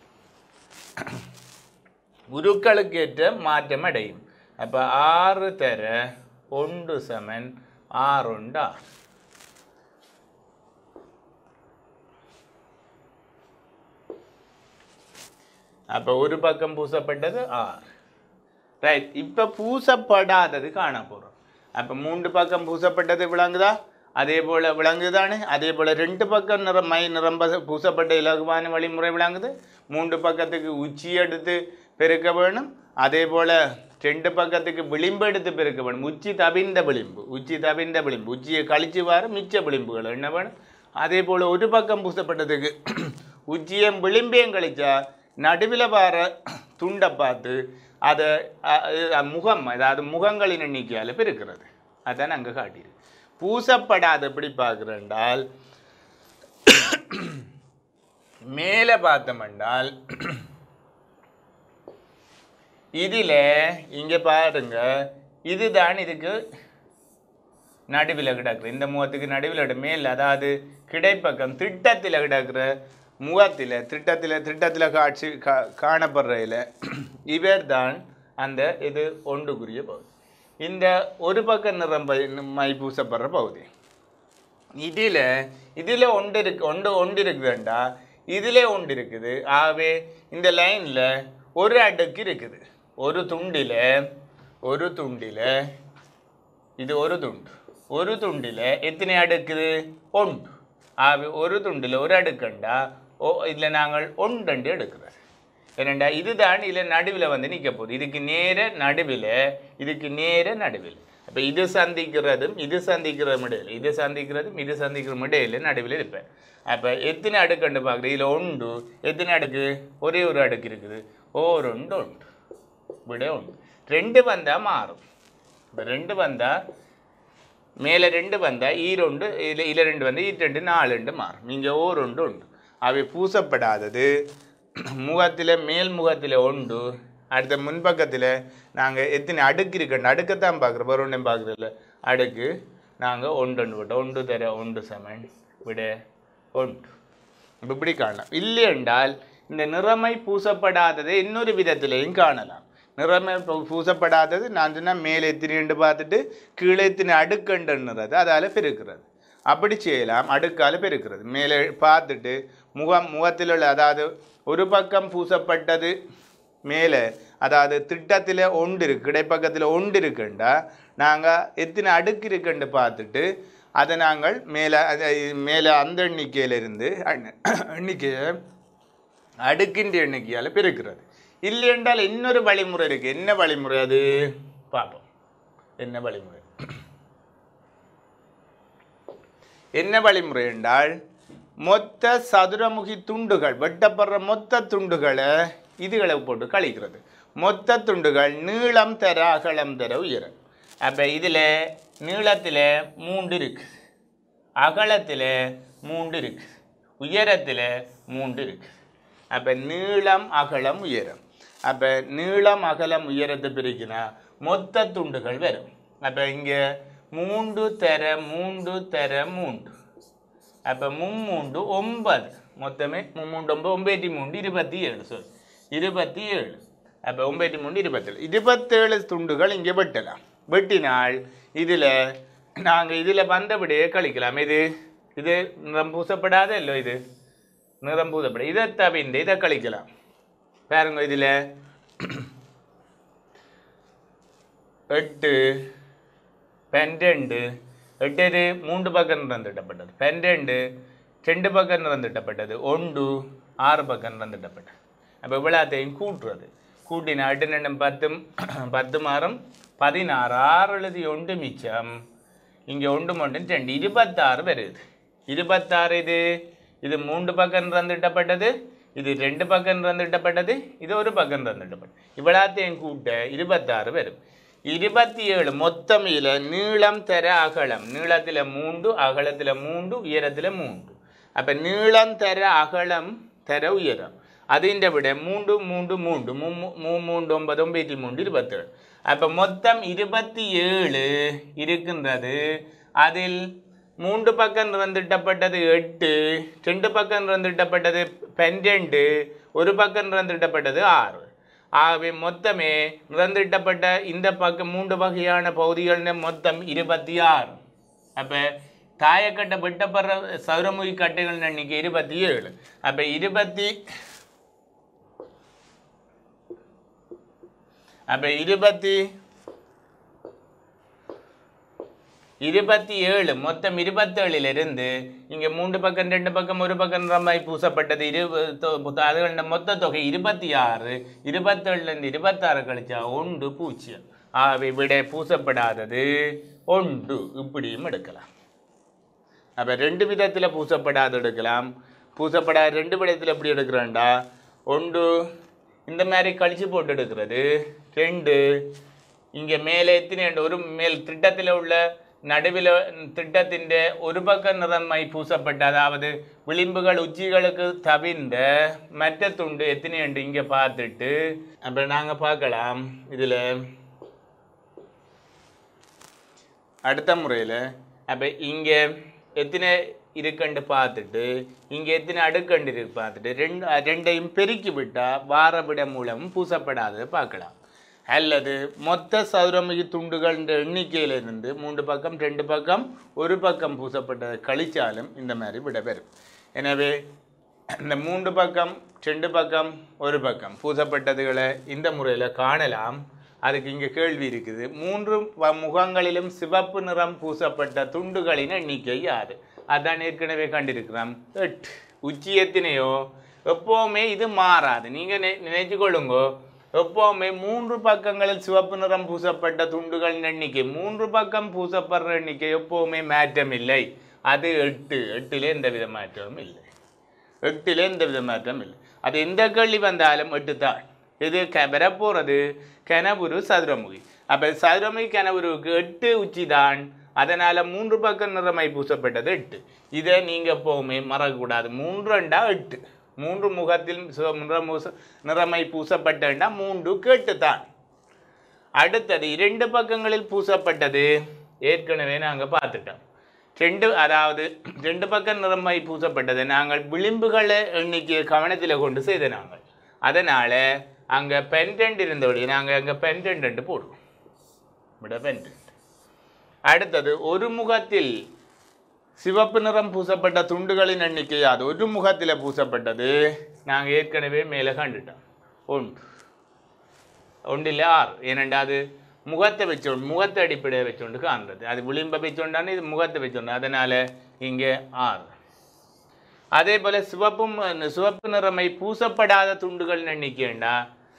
உருக்களுக்கேற்ற மாற்றம் அடையும் அப்போ ஆறு தர ஒன்று சமன் ஆறுண்டா அப்போ ஒரு பக்கம் பூசப்பட்டது ஆறு ரைட் இப்போ பூசப்படாதது காண போகிறோம் அப்போ மூன்று பக்கம் பூசப்பட்டது விளங்குதா அதே போல் விளங்குதானே அதே போல் ரெண்டு பக்கம் நிறம் மை நிரம்ப பூசப்பட்ட இலகுவான வழிமுறை விளங்குது மூன்று பக்கத்துக்கு உச்சி எடுத்து பெருக்க வேணும் அதே போல் ரெண்டு பக்கத்துக்கு விளிம்பு எடுத்து பெருக்க வேணும் உச்சி தவிந்த விளிம்பு உச்சி தவிந்த விளிம்பு உச்சியை கழிச்சு வர மிச்ச விளிம்புகள் என்ன வேணும் அதே போல் ஒரு பக்கம் பூசப்பட்டதுக்கு உச்சியும் விளிம்பையும் கழிச்சா நடுவில் வர துண்டை பார்த்து அதை அ- அ- முகம் அதாவது முகங்களின் எண்ணிக்கையால் பெருக்கிறது அதான் அங்கே காட்டியிருக்கு பூசப்படாத எப்படி பார்க்குறேன்டால் மேலே பார்த்தோம்னால் இதில் இங்கே பாருங்க இதுதான் இதுக்கு நடுவில் கிடக்குற இந்த முகத்துக்கு நடுவில் மேல் அதாவது கிடைப்பக்கம் திட்டத்தில் கிடக்கிற முகத்தில் திட்டத்தில் திட்டத்தில் காட்சி கா காணப்படுறதில் இவர் தான் அந்த இது ஒன்றுக்குரிய பகுதி இந்த ஒரு பக்கம் நிறம் ப- மை பூசப்படுற பகுதி இதில் இதில் ஒன்று இருக்கு ஒன்று ஒன்று இருக்குதுண்டா இதில் ஒன்று இருக்குது ஆகவே இந்த லைனில் ஒரு அடுக்கு இருக்குது ஒரு துண்டில் ஒரு துண்டில் இது ஒரு துண்டு ஒரு துண்டில் எத்தனை அடுக்குது ஒன்று ஆகவே ஒரு துண்டில் ஒரு அடுக்கண்டா ஓ இதில் நாங்கள் ஒன்றண்டு எடுக்கிறது ஏனண்டா இதுதான் இதில் நடுவில் வந்து நிற்க போகுது இதுக்கு நேர நடுவில் இதுக்கு நேர நடுவில் அப்போ இது சந்திக்கிறதும் இது சந்திக்கிறதும் இடையில இது சந்திக்கிறதும் இது சந்திக்கிறதும் இடையில நடுவில் இருப்பேன் அப்போ எத்தனை அடுக்குண்டு பார்க்குறது இதில் உண்டு எத்தனை அடுக்கு ஒரே ஒரு அடுக்கு இருக்குது ஓர் உண்டு உண்டு விட உண்டு ரெண்டு வந்தால் மாறும் இப்போ ரெண்டு வந்தால் மேலே ரெண்டு வந்தால் ஈரொண்டு இதில் இதில் ரெண்டு வந்து ஈ ரெண்டு நாலுண்டு மாறும் இங்கே ஓர் உண்டு உண்டு அவை பூசப்படாதது முகத்தில் மேல் முகத்தில் உண்டு அடுத்த முன்பக்கத்தில் நாங்கள் எத்தனை அடுக்கு இருக்குன்னு அடுக்கத்தான் பார்க்குறோம் வேறு ஒன்றையும் பார்க்குறதில்ல அடுக்கு நாங்கள் ஒன்று ஒன்று விட்டோம் ஒன்று தர ஒன்று சமன் விட ஒன்று இப்ப இப்படி காணலாம் இல்லை என்றால் இந்த நிறமை பூசப்படாததை இன்னொரு விதத்திலையும் காணலாம் நிறமை பூ- பூசப்படாதது நான் சொன்னால் மேலே எத்தினின்னு பார்த்துட்டு கீழே எத்தினி அடுக்கண்டுன்னுறது அதால் பெருக்கிறது அப்படி செய்யலாம் அடுக்கால பெருக்கிறது மேலே பார்த்துட்டு முகம் முகத்தில் உள்ள அதாவது ஒரு பக்கம் பூசப்பட்டது மேலே அதாவது திட்டத்தில் ஒன்று இருக்கு இடைப்பக்கத்தில் ஒன்று இருக்குண்டா நாங்கள் எத்தனை அடுக்கு இருக்குன்னு பார்த்துட்டு அதை நாங்கள் மேலே அது மேலே அந்த எண்ணிக்கையிலிருந்து அண்ண- எண்ணிக்கையை அடுக்கின்ற எண்ணிக்கையால் பெருக்கிறது இல்லை என்றால் இன்னொரு வழிமுறை இருக்கு என்ன வழிமுறை அது பார்ப்போம் என்ன வழிமுறை என்ன வழிமுறை என்றால் மொத்த சதுரமுகி துண்டுகள் வெட்டப்படுற மொத்த துண்டுகளை இதுகளை போட்டு கழிக்கிறது மொத்த துண்டுகள் நீளம் தர அகலம் தர உயரம் அப்போ இதில் நீளத்தில் மூன்று இருக்கு அகலத்தில் மூன்று இருக்கு உயரத்தில் மூன்று இருக்கு அப்போ நீளம் அகலம் உயரம் அப்போ நீளம் அகலம் உயரத்தை பிரிக்கினா மொத்த துண்டுகள் வரும் அப்போ இங்கே மூன்று தர மூன்று தர மூன்று அப்போ மும்மூண்டு ஒன்பது மொத்தமே மும்மூண்டு ஒன்பது ஒம்பத்தி மூண்டு இருபத்தி ஏழு சொல் இருபத்தி ஏழு அப்போ ஒம்பத்தி மூண்டு இருபத்தேழு இருபத்தேழு துண்டுகள் இங்கே வெட்டலாம் வெட்டினால் இதில் நாங்கள் இதில் வந்தபடியே கழிக்கலாம் இது இது நிறம் பூசப்படாத இல்லை இது நிறம் பூசப்பட இதை தவிர்த்து இதை கழிக்கலாம் பாருங்க இதில் எட்டு பன்னிரெண்டு எட்டு மூன்று பக்கம் நிறந்திட்டப்பட்டது பன்னிரெண்டு ரெண்டு பக்கம் நிறந்திட்டப்பட்டது ஒன்று ஆறு பக்கம் நிறந்திட்டப்பட்டது அப்போ விழாத்தையும் கூட்டுறது கூட்டினா எட்டு ரெண்டும் பத்தும் பத்து மாறும் பதினாறு ஆறு எழுதி ஒன்று மிச்சம் இங்கே ஒன்று மட்டும் ரெண்டு இருபத்தாறு வருது இருபத்தாறு இது இது மூன்று பக்கம் நிறந்திட்டப்பட்டது இது ரெண்டு பக்கம் நிறந்திட்டப்பட்டது இது ஒரு பக்கம் நிறந்திட்டப்பட்டது இவ்வளோத்தையும் கூட்ட இருபத்தாறு வரும் இருபத்தி ஏழு மொத்தம் இதில் நீளம் தர அகலம் நீளத்தில் மூன்று அகலத்தில் மூன்று உயரத்தில் மூன்று அப்போ நீளம் தர அகலம் தர உயரம் അതിൻ്റെ விட மூன்று மூன்று மூன்று மூ- மூ மூன்று ஒன்பது ஒன்பது மூன்று இருபத்தேழு அப்போ மொத்தம் இருபத்தி ஏழு இருக்கின்றது அதில் மூன்று பக்கம் நிறந்திட்டப்பட்டது எட்டு ரெண்டு பக்கம் நிறந்திட்டப்பட்டது பன்னிரெண்டு ஒரு பக்கம் நிறந்திட்டப்பட்டது ஆறு ஆகவே மொத்தமே நிறந்திட்டப்பட்ட இந்த பக்கம் மூன்று வகையான பகுதிகள் மொத்தம் இருபத்தி ஆறு அப்போ தாயக்கட்டை வெட்டப்படுற சதுரமுகி கட்டைகள் எண்ணிக்கை இருபத்தி ஏழு அப்போ இருபத்தி அப்போ இருபத்தி இருபத்தி ஏழு மொத்தம் இருபத்தேழிலிருந்து இங்கே மூன்று பக்கம் ரெண்டு பக்கம் ஒரு பக்கம் ரம்பாய் பூசப்பட்டது இரு அதுகள மொத்த தொகை இருபத்தி ஆறு இருபத்தேழுலேருந்து இருபத்தாறு கழிச்சா ஒன்று பூஜ்ஜியம் ஆகவே விட பூசப்படாதது ஒன்று இப்படியும் எடுக்கலாம் அப்போ ரெண்டு விதத்தில் பூசப்படாத எடுக்கலாம் பூசப்படாத ரெண்டு விதத்தில் எப்படி எடுக்கிறேன்டா ஒன்று இந்த மாதிரி கழிச்சு போட்டு எடுக்கிறது ரெண்டு இங்கே மேலே எத்தனை ஒரு மேல் திட்டத்தில் உள்ள நடுவில் திட்டத்திൻ്റെ ஒரு பக்கம் நிறமாய் பூசப்பட்ட அதாவது விளிம்புகள் உச்சிகளுக்கு தவிர்ந்த மற்ற துண்டு எத்தனையுண்டு இங்கே பார்த்துட்டு அப்புறம் நாங்கள் பார்க்கலாம் இதில் அடுத்த முறையில் அப்போ இங்கே எத்தனை இருக்குன்னு பார்த்துட்டு இங்கே எத்தனை அடுக்கண்டு இருக்கு பார்த்துட்டு ரெண்டு ரெண்டையும் பெருக்கி விட்டால் வார விட மூலம் பூசப்படாததை பார்க்கலாம் அல்லது மொத்த சதுரமுகி துண்டுகள்ன்ற எண்ணிக்கையிலிருந்து மூன்று பக்கம் ரெண்டு பக்கம் ஒரு பக்கம் பூசப்பட்டதை கழிச்சாலும் இந்த மாதிரி விட பெறும் எனவே இந்த மூன்று பக்கம் ரெண்டு பக்கம் ஒரு பக்கம் பூசப்பட்டதுகளை இந்த முறையில் காணலாம் அதுக்கு இங்கே கேள்வி இருக்குது மூன்று வ- முகங்களிலும் சிவப்பு நிறம் பூசப்பட்ட துண்டுகளின் எண்ணிக்கை யாது அதான் ஏற்கனவே கண்டிருக்கிறோம் எட்டு உச்சி எத்தனையோ எப்போவுமே இது மாறாது நீங்கள் நெ நினைச்சு கொள்ளுங்கோ எப்போவுமே மூன்று பக்கங்களில் சிவப்பு நிறம் பூசப்பட்ட துண்டுகளின் எண்ணிக்கை மூன்று பக்கம் பூசப்படுற எண்ணிக்கை எப்போவுமே மாற்றம் இல்லை அது எட்டு எட்டிலே எந்த வித மாற்றமும் இல்லை எட்டிலே எந்த வித மாற்றம் இல்லை அது எந்த கேள்வி வந்தாலும் எட்டு தான் இது க வரப்போகிறது கனவுரு சதுரமுகி அப்போ சதுரமுகி கனவுருவுக்கு எட்டு உச்சி தான் அதனால் மூன்று பக்கம் நிறமை பூசப்பட்டது எட்டு இதை நீங்கள் எப்போவுமே மறக்கக்கூடாது மூன்று ரெண்டா எட்டு மூன்று முகத்தில் சிவ- நிறமூச நிறமை பூசப்பட்டா மூன்று கேட்டு தான் அடுத்தது இரண்டு பக்கங்களில் பூசப்பட்டது ஏற்கனவே நாங்கள் பார்த்துட்டோம் ரெண்டு அதாவது ரெண்டு பக்கம் நிறமை பூசப்பட்டது நாங்கள் விளிம்புகளை எண்ணிக்கை கவனத்தில் கொண்டு செய்த நாங்கள் அதனால் அங்கே பென்டென்ட் இருந்தபடி நாங்கள் அங்கே பென்டென்ட் போடுவோம் விட பென்டென்ட் அடுத்தது ஒரு முகத்தில் சிவப்பு நிறம் பூசப்பட்ட துண்டுகளின் எண்ணிக்கை அது ஒரு முகத்தில் பூசப்பட்டது நாங்கள் ஏற்கனவே மேலே கண்டுட்டோம் ஒன்று ஒன்றில் ஆறு ஏனெண்டா அது முகத்தை வச்சோண்டு முகத்தை அடிப்படையை வச்சோண்டு காண்றது அது விளிம்பை வச்சோண்டான இது முகத்தை வச்சோண்டு அதனால் இங்கே ஆறு அதே போல் சிவப்பும் சிவப்பு நிறமை பூசப்படாத துண்டுகளின் எண்ணிக்கைண்டா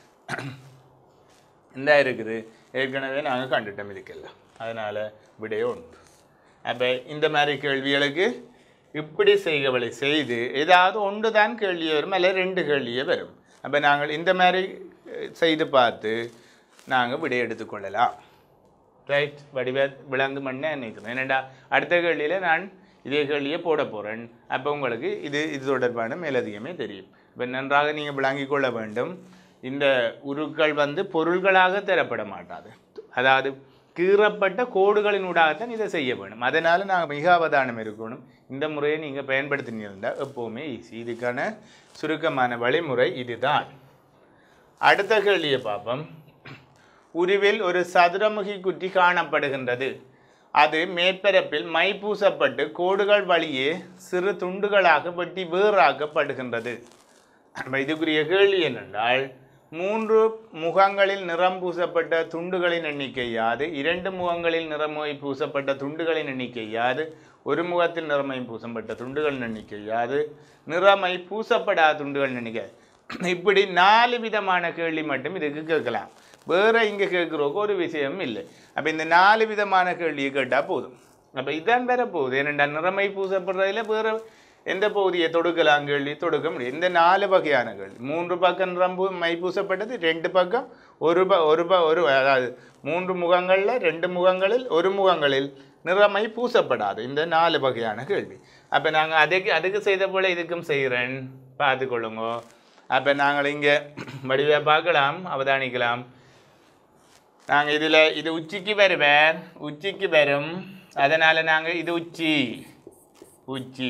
இந்த இருக்குது ஏற்கனவே நாங்கள் கண்டுட்டோம் இதுக்கெல்லாம் அதனால் விடையே உண்டு அப்போ இந்த மாதிரி கேள்விகளுக்கு இப்படி செய்கவளை செய்து ஏதாவது ஒன்று தான் கேள்வி வரும் அல்ல ரெண்டு கேள்வியே வரும் அப்போ நாங்கள் இந்த மாதிரி அஹ், செய்து பார்த்து நாங்கள் விடை எடுத்துக்கொள்ளலாம் ரைட் வடிவ விளங்கு மண்ணே நினைக்கிறேன் ஏனெண்டா அடுத்த கேள்வியில் நான் இதே கேள்வியை போட போகிறேன் அப்போ உங்களுக்கு இது இது தொடர்பான மேலதிகமே தெரியும் இப்போ நன்றாக நீங்கள் விளங்கிக் கொள்ள வேண்டும் இந்த உருக்கள் வந்து பொருள்களாக தரப்பட மாட்டாது அதாவது கீறப்பட்ட கோடுகளினூடாகத்தான் இதை செய்ய வேணும் அதனால் நாங்கள் மிக அவதானம் இருக்கணும் இந்த முறையை நீங்கள் பயன்படுத்தினீங்கன்னா எப்போவுமே ஈஸி இதுக்கான சுருக்கமான வழிமுறை இதுதான் அடுத்த கேள்வியை பார்ப்போம் உருவில் ஒரு சதுரமுகி குட்டி காணப்படுகின்றது அது மேற்பரப்பில் மை பூசப்பட்டு கோடுகள் வழியே சிறு துண்டுகளாக வெட்டி வேறாக்கப்படுகின்றது அப்ப இதுக்குரிய கேள்வி என்னென்றால் மூன்று முகங்களில் நிறம் பூசப்பட்ட துண்டுகளின் எண்ணிக்கை யாது இரண்டு முகங்களில் நிறமை பூசப்பட்ட துண்டுகளின் எண்ணிக்கை யாது ஒரு முகத்தில் நிறமை பூசப்பட்ட துண்டுகளின் எண்ணிக்கை யாது நிறமை பூசப்படாத துண்டுகளின் எண்ணிக்கை இப்படி நாலு விதமான கேள்வி மட்டும் இதுக்கு கேட்கலாம் வேற இங்கே கேட்குறோக்கு ஒரு விஷயம் இல்லை அப்போ இந்த நாலு விதமான கேள்வியை கேட்டால் போதும் அப்போ இதான் வேற போகுது ஏனெண்டா நிறமை பூசப்படுறதுல வேற எந்த பகுதியை தொடுக்கலாம் கேள்வி தொடுக்க முடியும் இந்த நாலு வகையான கேள்வி மூன்று பக்கம் நிறம் பூ- மை பூசப்பட்டது ரெண்டு பக்கம் ஒரு ப ஒரு ப ஒரு அதாவது மூன்று முகங்களில் ரெண்டு முகங்களில் ஒரு முகங்களில் நிறமை பூசப்படாது இந்த நாலு வகையான கேள்வி அப்போ நாங்கள் அதுக்கு அதுக்கு செய்த போல இதுக்கும் செய்கிறேன் பார்த்துக்கொள்ளுங்க அப்போ நாங்கள் இங்கே வடிவை பார்க்கலாம் அவதானிக்கலாம் நாங்கள் இதில் இது உச்சிக்கு வருவேன் உச்சிக்கு வரும் அதனால் நாங்கள் இது உச்சி உச்சி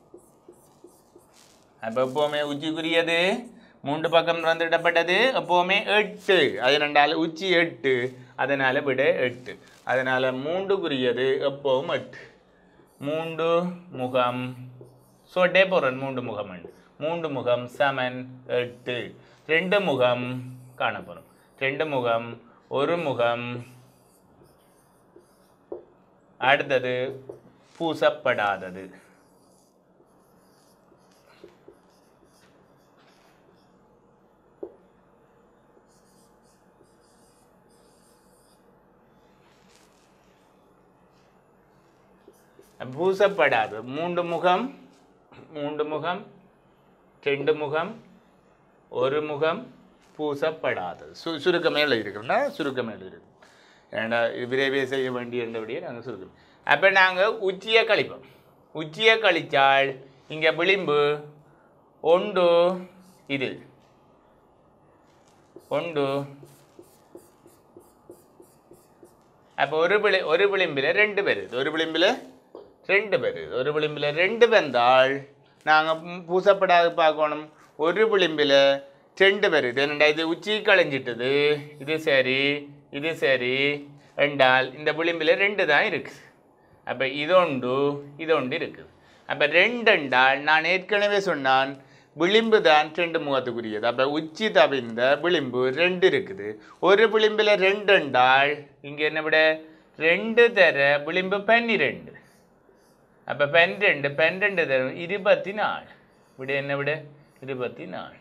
அப்போ எப்போவுமே உச்சிக்குரியது மூன்று பக்கம் திறந்துவிடப்பட்டது எப்போவுமே எட்டு அதனால உச்சி எட்டு அதனால் விட எட்டு அதனால் மூன்றுக்குரியது எப்போவும் எட்டு மூன்று முகம் சொட்டே போகிறேன் மூன்று முகம் உண்டு மூன்று முகம் சமன் எட்டு ரெண்டு முகம் காணப்படும் ரெண்டு முகம் ஒரு முகம் அடுத்தது பூசப்படாதது பூசப்படாது மூன்று முகம் மூன்று முகம் ரெண்டு முகம் ஒரு முகம் பூசப்படாதது சு சுருக்கமே எழுதியிருக்கோம்னா சுருக்கமே எழுதியிருக்கோம் ஏன்னா இது விரைவே செய்ய வேண்டிய இருந்தபடியே நாங்கள் சுருக்கம் அப்போ நாங்கள் உச்சியை கழிப்போம் உச்சியை கழிச்சால் இங்கே விளிம்பு ஒன்று இது ஒன்று அப்போ ஒரு விளி ஒரு விளிம்பில் ரெண்டு பேர் ஒரு விளிம்பில் ரெண்டு பேர் ஒரு விளிம்பில் ரெண்டு வந்தால் நாங்கள் பூசப்படாது பார்க்கணும் ஒரு விளிம்பில் ரெண்டு பேர் இது என்னடா இது உச்சி களைஞ்சிட்டது இது சரி இது சரி ரெண்டால் இந்த விளிம்பில் ரெண்டு தான் இருக்குது அப்போ இதொண்டு இதொண்டு இருக்குது அப்போ ரெண்டுண்டால் நான் ஏற்கனவே சொன்னான் விளிம்பு தான் ரெண்டு முகத்துக்குரியது அப்போ உச்சி தவிர்ந்த விளிம்பு ரெண்டு இருக்குது ஒரு விளிம்பில் ரெண்டுண்டால் இங்கே என்ன விட ரெண்டு தர விளிம்பு பன்னிரெண்டு அப்போ பன்னிரெண்டு பன்னிரெண்டு தரும் இருபத்தி நாலு ഇവിടെ என்ன ഇവിടെ ഇരുപത്തി നാല്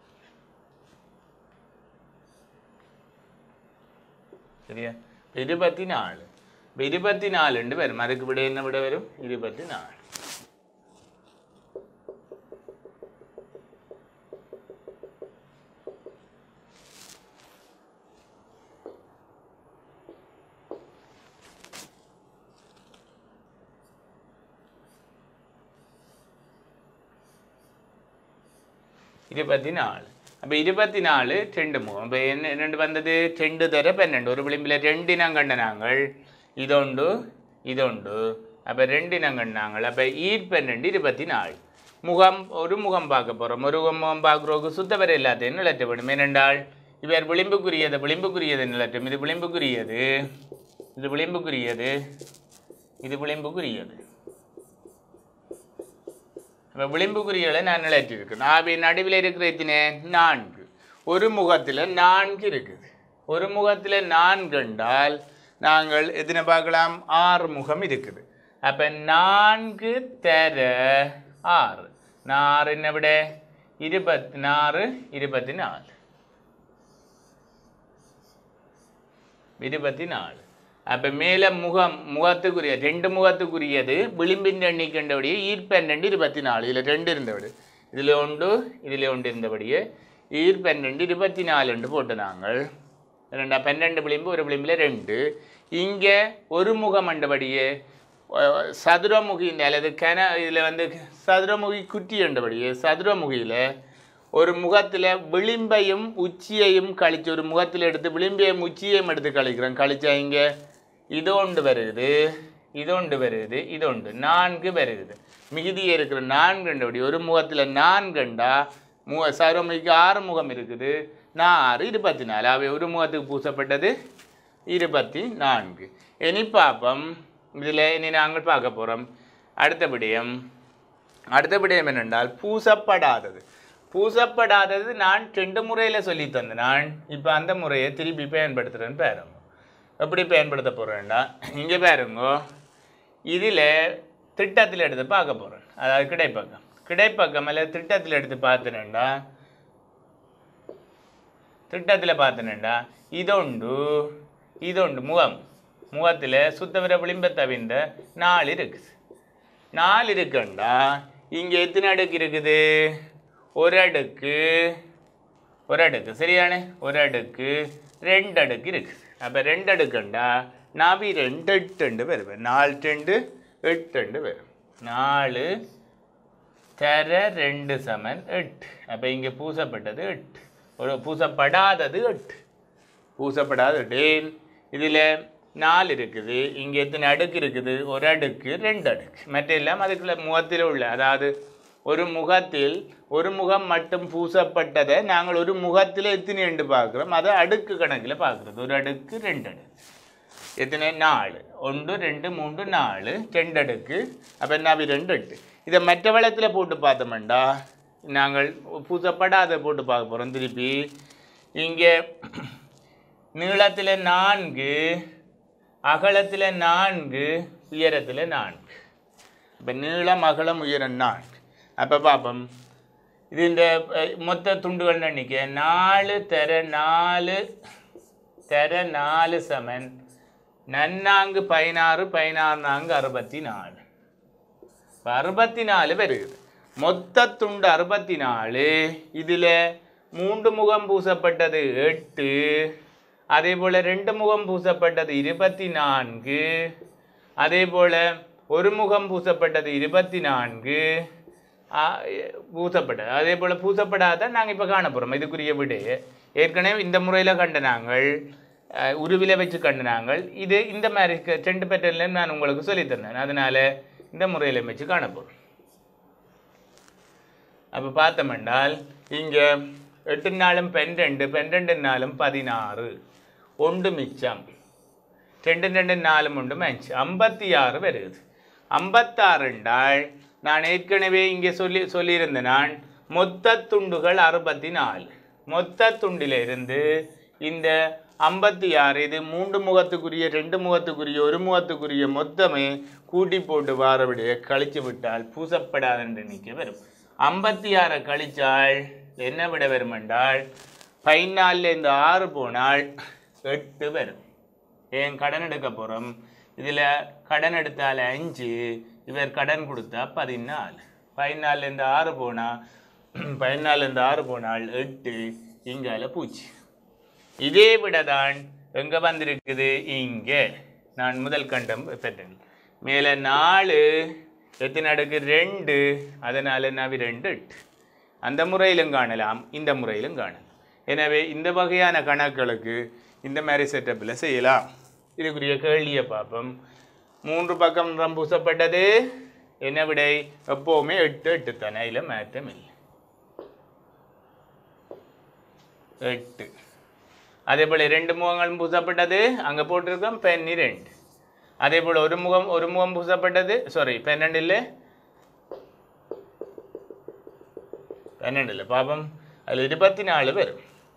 ശരിയാ ഇരുപത്തി നാല് ഇപ്പൊ ഇരുപത്തി നാലുണ്ട് വരും അതൊക്കെ ഇവിടെ തന്നെ ഇവിടെ വരും ഇരുപത്തി നാല് இருபத்தி நாலு அப்போ இருபத்தி நாலு ரெண்டு முகம் இப்போ என்ன ரெண்டு வந்தது ரெண்டு தர பன்னெண்டு ஒரு விளிம்பில் ரெண்டினம் கண்ட நாங்கள் இதொண்டு இதொண்டு அப்போ ரெண்டினம் கண்டாங்கள் அப்போ ஈர் பன்னெண்டு இருபத்தி நாலு முகம் ஒரு முகம் பார்க்க போகிறோம் ஒரு முகம் பார்க்குறோக்கு சுத்தவரை எல்லாத்தையும் நிலட்ட வேணும் ஏனென்றால் இவர் விளிம்புக்குரியது விளிம்புக்குரியது நிலட்டும் இது விளிம்புக்குரியது இது விளிம்புக்குரியது இது விளிம்புக்குரியது இப்போ விளிம்புக்குறிகளை நான் நிலைச்சிருக்கேன் ஆவி நடுவில் இருக்கிற எத்தனை நான்கு ஒரு முகத்தில் நான்கு இருக்குது ஒரு முகத்தில் நான்கு என்றால் நாங்கள் எத்தனை பார்க்கலாம் ஆறு முகம் இருக்குது அப்போ நான்கு தர ஆறு நாறு என்ன விட இருபத்தி நாறு இருபத்தி நாலு இருபத்தி நாலு அப்போ மேலே முகம் முகத்துக்குரிய ரெண்டு முகத்துக்குரியது விளிம்பின் எண்ணிக்கண்டபடியே ஈர்ப்பன்னெண்டு இருபத்தி நாலு இதில் ரெண்டு இருந்தபடி இதில் ஒன்று இதில் ஒன்று இருந்தபடியே ஈர்ப்பன்னெண்டு இருபத்தி நாலுண்டு போட்டு நாங்கள் ரெண்டா பன்னெண்டு விளிம்பு ஒரு விளிம்பில் ரெண்டு இங்கே ஒரு முகம் அண்டபடியே அஹ், சதுரமுகியின் அல்லது கன இதில் வந்து சதுரமுகி குட்டி என்றபடியே சதுரமுகியில் ஒரு முகத்தில் விளிம்பையும் உச்சியையும் கழிச்சு ஒரு முகத்தில் எடுத்து விளிம்பையும் உச்சியையும் எடுத்து கழிக்கிறோம் கழிச்சா இங்கே இது ஒன்று வருது இது ஒன்று வருது இது ஒன்று நான்கு வருது மிகுதியே இருக்கிற நான்குண்டபடி ஒரு முகத்தில் நான்குண்டா மு சருமைக்கு ஆறு முகம் இருக்குது நாறு இருபத்தி நாலு அவை ஒரு முகத்துக்கு பூசப்பட்டது இருபத்தி நான்கு இனி பாப்பம் இதில் இனி நாங்கள் பார்க்க போகிறோம் அடுத்த விடயம் அடுத்த விடயம் என்னென்றால் பூசப்படாதது பூசப்படாதது நான் ரெண்டு முறையில் சொல்லி தந்தேன் நான் இப்போ அந்த முறையை திருப்பி பயன்படுத்துகிறேன்னு பாருங்க எப்படி பயன்படுத்த போகிறேன்டா இங்கே பாருங்கோ இதில் திட்டத்தில் எடுத்து பார்க்க போகிறேன் அதாவது கிடைப்பக்கம் கிடைப்பக்கம் அல்லது திட்டத்தில் எடுத்து பார்த்தனேன்டா திட்டத்தில் பார்த்தனேன்டா இதொண்டு இதொண்டு முகம் முகத்தில் சுத்தவர விளிம்ப தவிர்ந்த நாலு இருக்குது நாலு இருக்குண்டா இங்கே எத்தனை அடுக்கு இருக்குது ஒரு அடுக்கு ஒரு அடுக்கு சரியானே ஒரு அடுக்கு ரெண்டு அடுக்கு இருக்குது அப்போ ரெண்டு அடுக்குண்டா நாவி ரெண்டு எட்டுண்டு வருவேன் நாலு ரெண்டு எட்டுண்டு வரும் நாலு தர ரெண்டு சமன் எட்டு அப்போ இங்கே பூசப்பட்டது எட்டு ஒரு பூசப்படாதது எட்டு பூசப்படாத டேன் இதில் நாலு இருக்குது இங்கே எத்தனை அடுக்கு இருக்குது ஒரு அடுக்கு ரெண்டு அடுக்கு மற்ற எல்லாம் அதுக்குள்ள முகத்தில் உள்ள அதாவது ஒரு முகத்தில் ஒரு முகம் மட்டும் பூசப்பட்டதை நாங்கள் ஒரு முகத்தில் எத்தனை ரெண்டு பார்க்குறோம் அதை அடுக்கு கணக்கில் பார்க்குறது ஒரு அடுக்கு ரெண்டு அடுக்கு எத்தனை நாலு ஒன்று ரெண்டு மூன்று நாலு ரெண்டு அடுக்கு அப்போ என்ன ரெண்டு எட்டு இதை மற்ற வளத்தில் போட்டு பார்த்தோம்டா நாங்கள் பூசப்படாத போட்டு பார்க்க போகிறோம் திருப்பி இங்கே நீளத்தில் நான்கு அகலத்தில் நான்கு உயரத்தில் நான்கு இப்போ நீளம் அகலம் உயரம் நான்கு அப்போ பார்ப்போம் இது இந்த அஹ், மொத்த துண்டுகள் எண்ணிக்கை நாலு தர நாலு தர நாலு சமன் நன்னாங்கு பதினாறு பதினாறு நான்கு அறுபத்தி நாலு இப்போ அறுபத்தி நாலு வருது மொத்த துண்டு அறுபத்தி நாலு இதில் மூன்று முகம் பூசப்பட்டது எட்டு அதே போல் ரெண்டு முகம் பூசப்பட்டது இருபத்தி நான்கு அதே போல் ஒரு முகம் பூசப்பட்டது இருபத்தி நான்கு ஆ, பூசப்பட்டது அதே போல் பூசப்படாத நாங்கள் இப்போ காண போகிறோம் இதுக்குரிய விடு ஏற்கனவே இந்த முறையில் கண்ட நாங்கள் அஹ், உருவில வச்சு கண்ட நாங்கள் இது இந்த மாதிரி க- ரெண்டு பேட்டர்ல நான் உங்களுக்கு சொல்லித் தந்தேன் அதனால் இந்த முறையில் வச்சு காண போகிறோம் அப்போ பார்த்தோம்னால் இங்கே எட்டு நாளும் பன்னிரெண்டு பன்னிரெண்டு நாளும் பதினாறு ஒன்று மிச்சம் ரெண்டு ரெண்டு நாலு மூன்று அஞ்சு ஐம்பத்தி ஆறு வருது ஐம்பத்தாறுண்டால் நான் ஏற்கனவே இங்கே சொல்லி சொல்லியிருந்தேன் நான் மொத்த துண்டுகள் அறுபத்தி நாலு மொத்த துண்டிலிருந்து இந்த ஐம்பத்தி ஆறு இது மூன்று முகத்துக்குரிய ரெண்டு முகத்துக்குரிய ஒரு முகத்துக்குரிய மொத்தமே கூட்டி போட்டு வாரவிடைய கழிச்சு விட்டால் பூசப்படாத என்று நிற்க வரும் ஐம்பத்தி ஆறை கழிச்சால் என்ன விட வரும் என்றால் பதினாலில் இந்த ஆறு போனால் எட்டு வரும் ஏன் கடன் எடுக்க போகிறோம் இதில் கடன் எடுத்தால் அஞ்சு இவர் கடன் கொடுத்தா பதினாலு பதினாலில் ஆறு போனால் பதினாலில் ஆறு போனால் எட்டு இங்கால பூச்சி இதே விட தான் எங்கே வந்திருக்குது இங்கே நான் முதல் கண்டம் பெற்றேன் மேலே நாலு எத்தனை அடுக்கு ரெண்டு அதனால் நவி ரெண்டு எட்டு அந்த முறையிலும் காணலாம் இந்த முறையிலும் காணலாம் எனவே இந்த வகையான கணக்குகளுக்கு இந்த மாதிரி செட்டப்பில் செய்யலாம் இதுக்குரிய கேள்வியை பார்ப்போம் மூன்று பக்கம் நிறம் பூசப்பட்டது என்ன விடை எப்போவுமே எட்டு எட்டு தானே இதில் மாற்றம் இல்லை எட்டு அதே போல் ரெண்டு முகங்களும் பூசப்பட்டது அங்கே போட்டிருக்கோம் பன்னிரெண்டு அதே போல் ஒரு முகம் ஒரு முகம் பூசப்பட்டது சாரி பன்னெண்டு இல்லை பன்னெண்டு இல்லை பாப்பம் அதில் இருபத்தி நாலு பேர்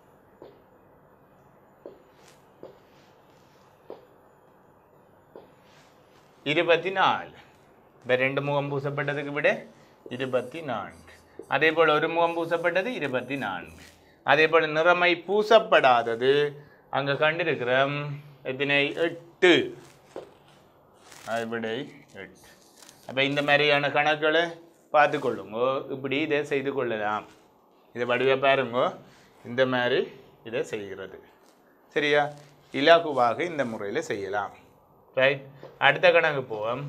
இருபத்தி நாலு இப்போ ரெண்டு முகம் பூசப்பட்டதுக்கு விட இருபத்தி நான்கு அதே போல் ஒரு முகம் பூசப்பட்டது இருபத்தி நான்கு அதே போல் நிறமை பூசப்படாதது அங்கே கண்டிருக்கிறோம் எத்தனை எட்டு அது விடை எட்டு அப்போ இந்த மாதிரியான கணக்குகளை பார்த்து கொள்ளுங்கோ இப்படி இதை செய்து கொள்ளலாம் இதை வடிவ பாருங்கோ இந்த மாதிரி இதை செய்கிறது சரியா இலகுவாக இந்த முறையில் செய்யலாம் ரைட் அடுத்த கணக்கு போவோம்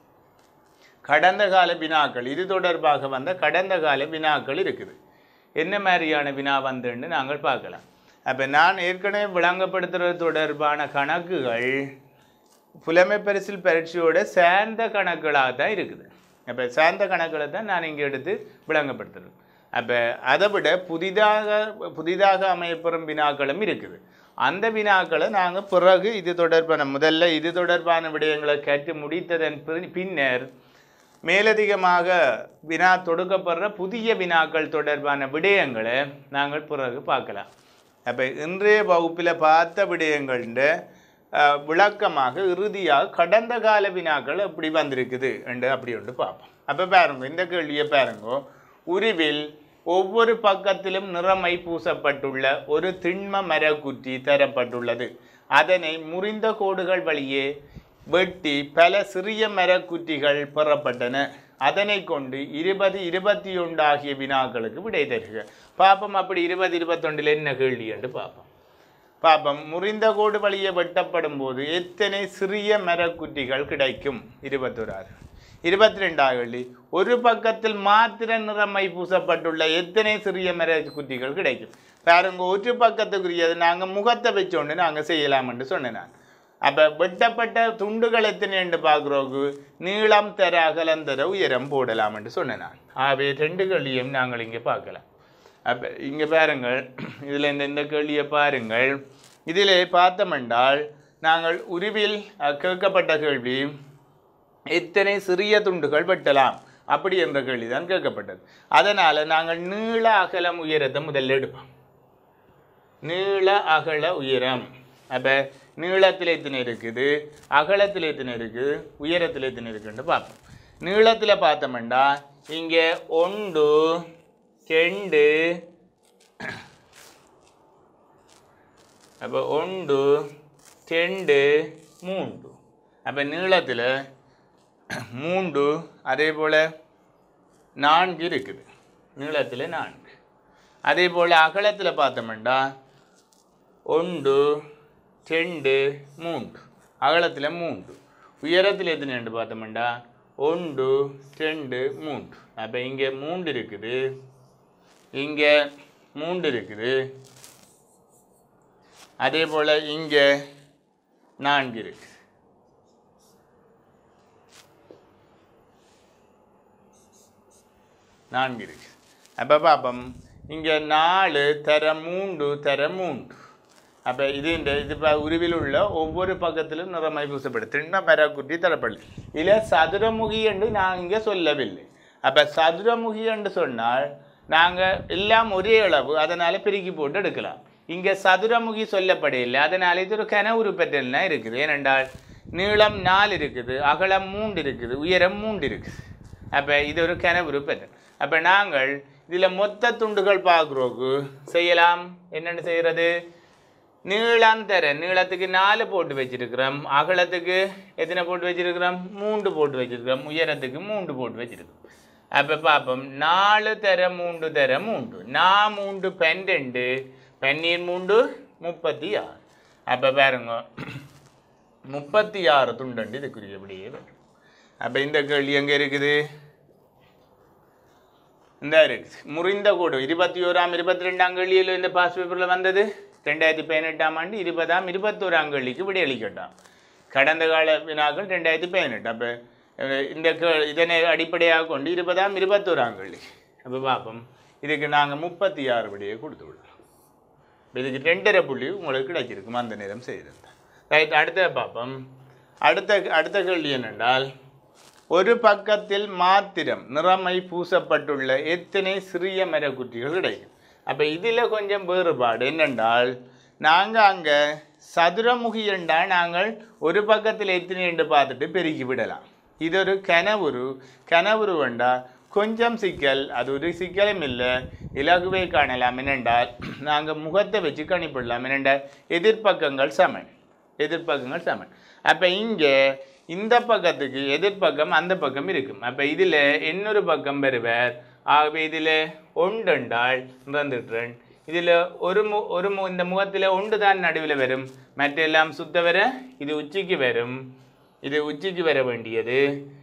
கடந்த கால வினாக்கள் இது தொடர்பாக வந்த கடந்த கால வினாக்கள் இருக்குது என்ன மாதிரியான வினா வந்துன்னு நாங்கள் பார்க்கலாம் அப்போ நான் ஏற்கனவே விளங்கப்படுத்துறது தொடர்பான கணக்குகள் புலமை பரிசில் பரீட்சையோட சேர்ந்த கணக்குகளாக தான் இருக்குது அப்போ சேர்ந்த கணக்குகளை தான் நான் இங்கே எடுத்து விளங்கப்படுத்துறேன் அப்போ அதை விட புதிதாக புதிதாக அமையப்பெறும் வினாக்களும் இருக்குது அந்த வினாக்களை நாங்கள் பிறகு இது தொடர்பான முதல்ல இது தொடர்பான விடயங்களை கேட்டு முடித்ததன் பின்- பின்னர் மேலதிகமாக வினா தொடுக்கப்படுற புதிய வினாக்கள் தொடர்பான விடயங்களை நாங்கள் பிறகு பார்க்கலாம் அப்போ இன்றைய வகுப்பில் பார்த்த விடயங்கள்ட அஹ், விளக்கமாக இறுதியாக கடந்த கால வினாக்கள் எப்படி வந்திருக்குது என்று அப்படி ஒன்று பார்ப்போம் அப்போ பாருங்க இந்த கேள்வியை பாருங்க உருவில் ஒவ்வொரு பக்கத்திலும் நிறமை பூசப்பட்டுள்ள ஒரு திண்ம மரக்குற்றி தரப்பட்டுள்ளது அதனை முறிந்த கோடுகள் வழியே வெட்டி பல சிறிய மரக்குற்றிகள் பெறப்பட்டன அதனை கொண்டு இருபது இருபத்தி ஒன்று ஆகிய வினாக்களுக்கு விடை தருக பாப்பம் அப்படி இருபது இருபத்தொண்டில் என்ன கேள்வி என்று பார்ப்போம் பாப்பம் முறிந்த கோடு வழியே வெட்டப்படும் போது எத்தனை சிறிய மரக்குற்றிகள் கிடைக்கும் இருபத்தொராறு இருபத்தி ரெண்டாவது கேள்வி ஒரு பக்கத்தில் மாத்திர நிறமை பூசப்பட்டுள்ள எத்தனை சிறிய மரக்குற்றிகள் கிடைக்கும் பாருங்க ஒரு பக்கத்துக்குரியது நாங்கள் முகத்தை வச்சோண்டு நாங்கள் செய்யலாம் என்று சொன்னேன் நான் அப்போ வெட்டப்பட்ட துண்டுகள் எத்தனை என்று பார்க்குறோக்கு நீளம் தர அகலம் தர உயரம் போடலாம் என்று சொன்னேன் நான் ஆகவே ரெண்டு கேள்வியும் நாங்கள் இங்கே பார்க்கலாம் அப்போ இங்கே பாருங்கள் இதில் இந்த இந்த கேள்வியை பாருங்கள் இதில் பார்த்தோமென்றால் நாங்கள் உருவில் அஹ், கேட்கப்பட்ட கேள்வி எத்தனை சிறிய துண்டுகள் வெட்டலாம் அப்படி என்ற கேள்வி தான் கேட்கப்பட்டது அதனால் நாங்கள் நீள அகலம் உயரத்தை முதல்ல எடுப்போம் நீள அகல உயரம் அப்போ நீளத்தில் எத்தனை இருக்குது அகலத்தில் எத்தனை இருக்குது உயரத்தில் எத்தனை இருக்குன்னு பார்ப்போம் நீளத்தில் பார்த்தோம்னா இங்கே ஒன்று ரெண்டு அப்போ ஒன்று ரெண்டு மூன்று அப்போ நீளத்தில் மூன்று அதே போல் நான்கு இருக்குது நீளத்தில் நான்கு அதே போல் அகலத்தில் பார்த்தோம்னா ஒன்று ரெண்டு மூன்று அகலத்தில் மூன்று உயரத்தில் எத்தனை ரெண்டு பார்த்தோம்னா ஒன்று ரெண்டு மூன்று அப்போ இங்கே மூன்று இருக்குது இங்கே மூன்று இருக்குது அதே போல் இங்கே நான்கு இருக்குது நான்கு இருக்கு அப்போ பார்ப்போம் இங்கே நாலு தர மூன்று தர மூன்று அப்போ இது இந்த இது இப்போ உருவில் உள்ள ஒவ்வொரு பக்கத்திலும் நிறமை பூசப்படும் திண்ண மரக்குட்டி தரப்படல இதில் சதுரமுகி என்று நான் இங்கே சொல்லவில்லை அப்போ சதுரமுகி என்று சொன்னால் நாங்கள் எல்லாம் ஒரே அளவு அதனால் பெருக்கி போட்டு எடுக்கலாம் இங்கே சதுரமுகி சொல்லப்படையில்லை அதனால் இது ஒரு கன உருப்பெற்றல்னா இருக்குது ஏனென்றால் நீளம் நாலு இருக்குது அகலம் மூன்று இருக்குது உயரம் மூன்று இருக்குது அப்போ இது ஒரு கன உருப்பெற்றல் அப்போ நாங்கள் இதில் மொத்த துண்டுகள் பார்க்குறோக்கு செய்யலாம் என்னென்னு செய்கிறது நீளாந்தர நீளத்துக்கு நாலு போட்டு வச்சிருக்கிறோம் அகலத்துக்கு எத்தனை போட்டு வச்சிருக்கிறோம் மூன்று போட்டு வச்சிருக்கிறோம் உயரத்துக்கு மூன்று போட்டு வச்சிருக்கிறோம் அப்போ பார்ப்போம் நாலு தர மூன்று தர மூன்று நா மூன்று பன்னெண்டு பன்னீர் மூன்று முப்பத்தி ஆறு அப்போ பாருங்க முப்பத்தி ஆறு துண்டண்டு இதுக்குரியபடியே வரும் அப்போ இந்த கேள்வி எங்கே இருக்குது இந்த இருக்குது முறிந்த கூடு இருபத்தி ஓராம் இருபத்தி ரெண்டாம் கேள்வியில் இந்த பாஸ் பேப்பரில் வந்தது ரெண்டாயிரத்தி பதினெட்டாம் ஆண்டு இருபதாம் இருபத்தோராம் கேள்விக்கு விடையளிக்கட்டாம் கடந்த கால வினாக்கள் ரெண்டாயிரத்தி பதினெட்டு அப்போ இந்த கே இதனை அடிப்படையாக கொண்டு இருபதாம் இருபத்தோராம் கேள்வி அப்போ பார்ப்போம் இதுக்கு நாங்கள் முப்பத்தி ஆறு விடையை கொடுத்து விடலாம் இப்ப இதுக்கு ரெண்டரை புள்ளி உங்களுக்கு கிடைச்சிருக்கும் அந்த நேரம் செய்திருந்தேன் ரைட் அடுத்த பார்ப்போம் அடுத்த அடுத்த கேள்வி என்னென்றால் ஒரு பக்கத்தில் மாத்திரம் நிறமை பூசப்பட்டுள்ள எத்தனை சிறிய மரக்குற்றிகள் கிடைக்கும் அப்போ இதில் கொஞ்சம் வேறுபாடு என்னென்றால் நாங்கள் அங்கே சதுரமுகி என்றால் நாங்கள் ஒரு பக்கத்தில் எத்தனை என்று பார்த்துட்டு பெருக்கி விடலாம் இது ஒரு கனவுரு கனவுரு வேண்டால் கொஞ்சம் சிக்கல் அது ஒரு சிக்கலும் இல்லை இலகுவை காணலாம் என்னென்றால் நாங்கள் முகத்தை வச்சு கணிப்பிடலாம் என்னென்றால் எதிர்ப்பக்கங்கள் சமன் எதிர்ப்பக்கங்கள் சமன் அப்போ இங்கே இந்த பக்கத்துக்கு எதிர்ப்பக்கம் அந்த பக்கம் இருக்கும் அப்போ இதில் இன்னொரு பக்கம் பெறுவர் ஆகவே இதில் ஒன்றெண்டால் வந்துட்டுறேன் இதில் ஒரு மு ஒரு மு இந்த முகத்தில் ஒன்று தான் நடுவில் வரும் மற்றெல்லாம் சுத்த வர இது உச்சிக்கு வரும் இது உச்சிக்கு வர வேண்டியது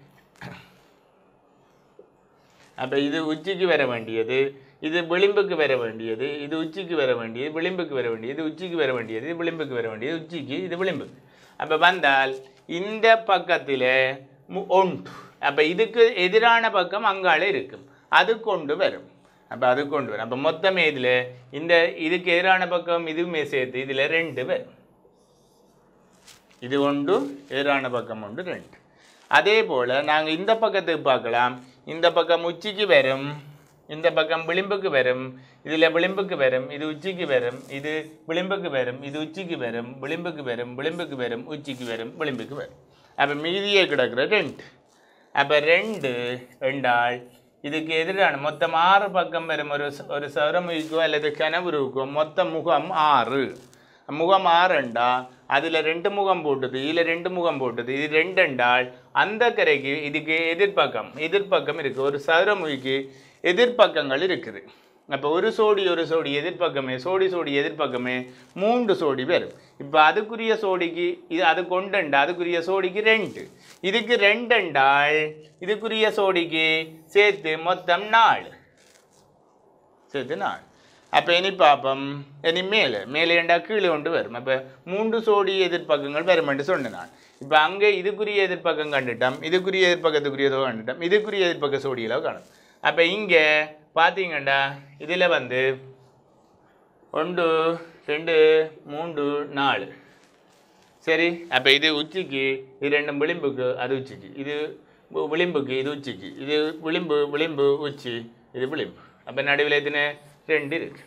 அப்போ இது உச்சிக்கு வர வேண்டியது இது விளிம்புக்கு வர வேண்டியது இது உச்சிக்கு வர வேண்டியது விளிம்புக்கு வர வேண்டியது இது உச்சிக்கு வர வேண்டியது இது விளிம்புக்கு வர வேண்டியது உச்சிக்கு இது விளிம்புக்கு அப்போ வந்தால் இந்த பக்கத்தில் ஒன்று அப்போ இதுக்கு எதிரான பக்கம் அங்கால இருக்கும் அது கொண்டு வரும் அப்போ அது கொண்டு வரும் அப்போ மொத்தமே இதில் இந்த இதுக்கு எதிரான பக்கம் இதுவுமே சேர்த்து இதில் ரெண்டு வரும் இது ஒன்று எதிரான பக்கம் ஒன்று ரெண்டு அதே போல் நாங்கள் இந்த பக்கத்துக்கு பார்க்கலாம் இந்த பக்கம் உச்சிக்கு வரும் இந்த பக்கம் விளிம்புக்கு வரும் இதில் விளிம்புக்கு வரும் இது உச்சிக்கு வரும் இது விளிம்புக்கு வரும் இது உச்சிக்கு வரும் விளிம்புக்கு வரும் விளிம்புக்கு வரும் உச்சிக்கு வரும் விளிம்புக்கு வரும் அப்போ மீதியே கிடக்கிற ரெண்டு அப்போ ரெண்டு ரெண்டாள் இதுக்கு எதிரான மொத்தம் ஆறு பக்கம் வரும் ஒரு ச- ஒரு சதுரமுகிக்கோ அல்லது கனவுருவுக்கோ மொத்த முகம் ஆறு முகம் ஆறுண்டா அதில் ரெண்டு முகம் போட்டது இதில் ரெண்டு முகம் போட்டது இது ரெண்டுண்டால் அந்த கரைக்கு இதுக்கு எதிர்ப்பக்கம் எதிர்ப்பக்கம் இருக்குது ஒரு சதுரமுகிக்கு எதிர்ப்பக்கங்கள் இருக்குது அப்போ ஒரு சோடி ஒரு சோடி எதிர்ப்பக்கமே சோடி சோடி எதிர்ப்பக்கமே மூன்று சோடி வரும் இப்போ அதுக்குரிய சோடிக்கு இது அது கொண்டுண்டா அதுக்குரிய சோடிக்கு ரெண்டு இதுக்கு ரெண்டுண்டால் இதுக்குரிய சோடிக்கு சேர்த்து மொத்தம் நாலு சேர்த்து நாலு அப்போ இனி பார்ப்போம் இனி மேலே மேலே ஏண்டா கீழே கொண்டு வரும் அப்போ மூன்று சோடி எதிர்ப்பக்கங்கள் வருமென்று சொன்னேன் நான் இப்போ அங்கே இதுக்குரிய எதிர்ப்பக்கம் கண்டுட்டோம் இதுக்குரிய எதிர்ப்பக்கத்துக்குரியதோ கண்டுட்டோம் இதுக்குரிய எதிர்ப்பக்க சோடிகளோ காணும் அப்போ இங்கே பார்த்தீங்கண்டா இதில் வந்து ஒன்று ரெண்டு மூன்று நாலு சரி அப்போ இது உச்சிக்கு இது ரெண்டும் விளிம்புக்கு அது உச்சிக்கு இது வி- விளிம்புக்கு இது உச்சிக்கு இது விளிம்பு விளிம்பு உச்சி இது விளிம்பு அப்போ நடுவில் எத்தனை ரெண்டு இருக்கு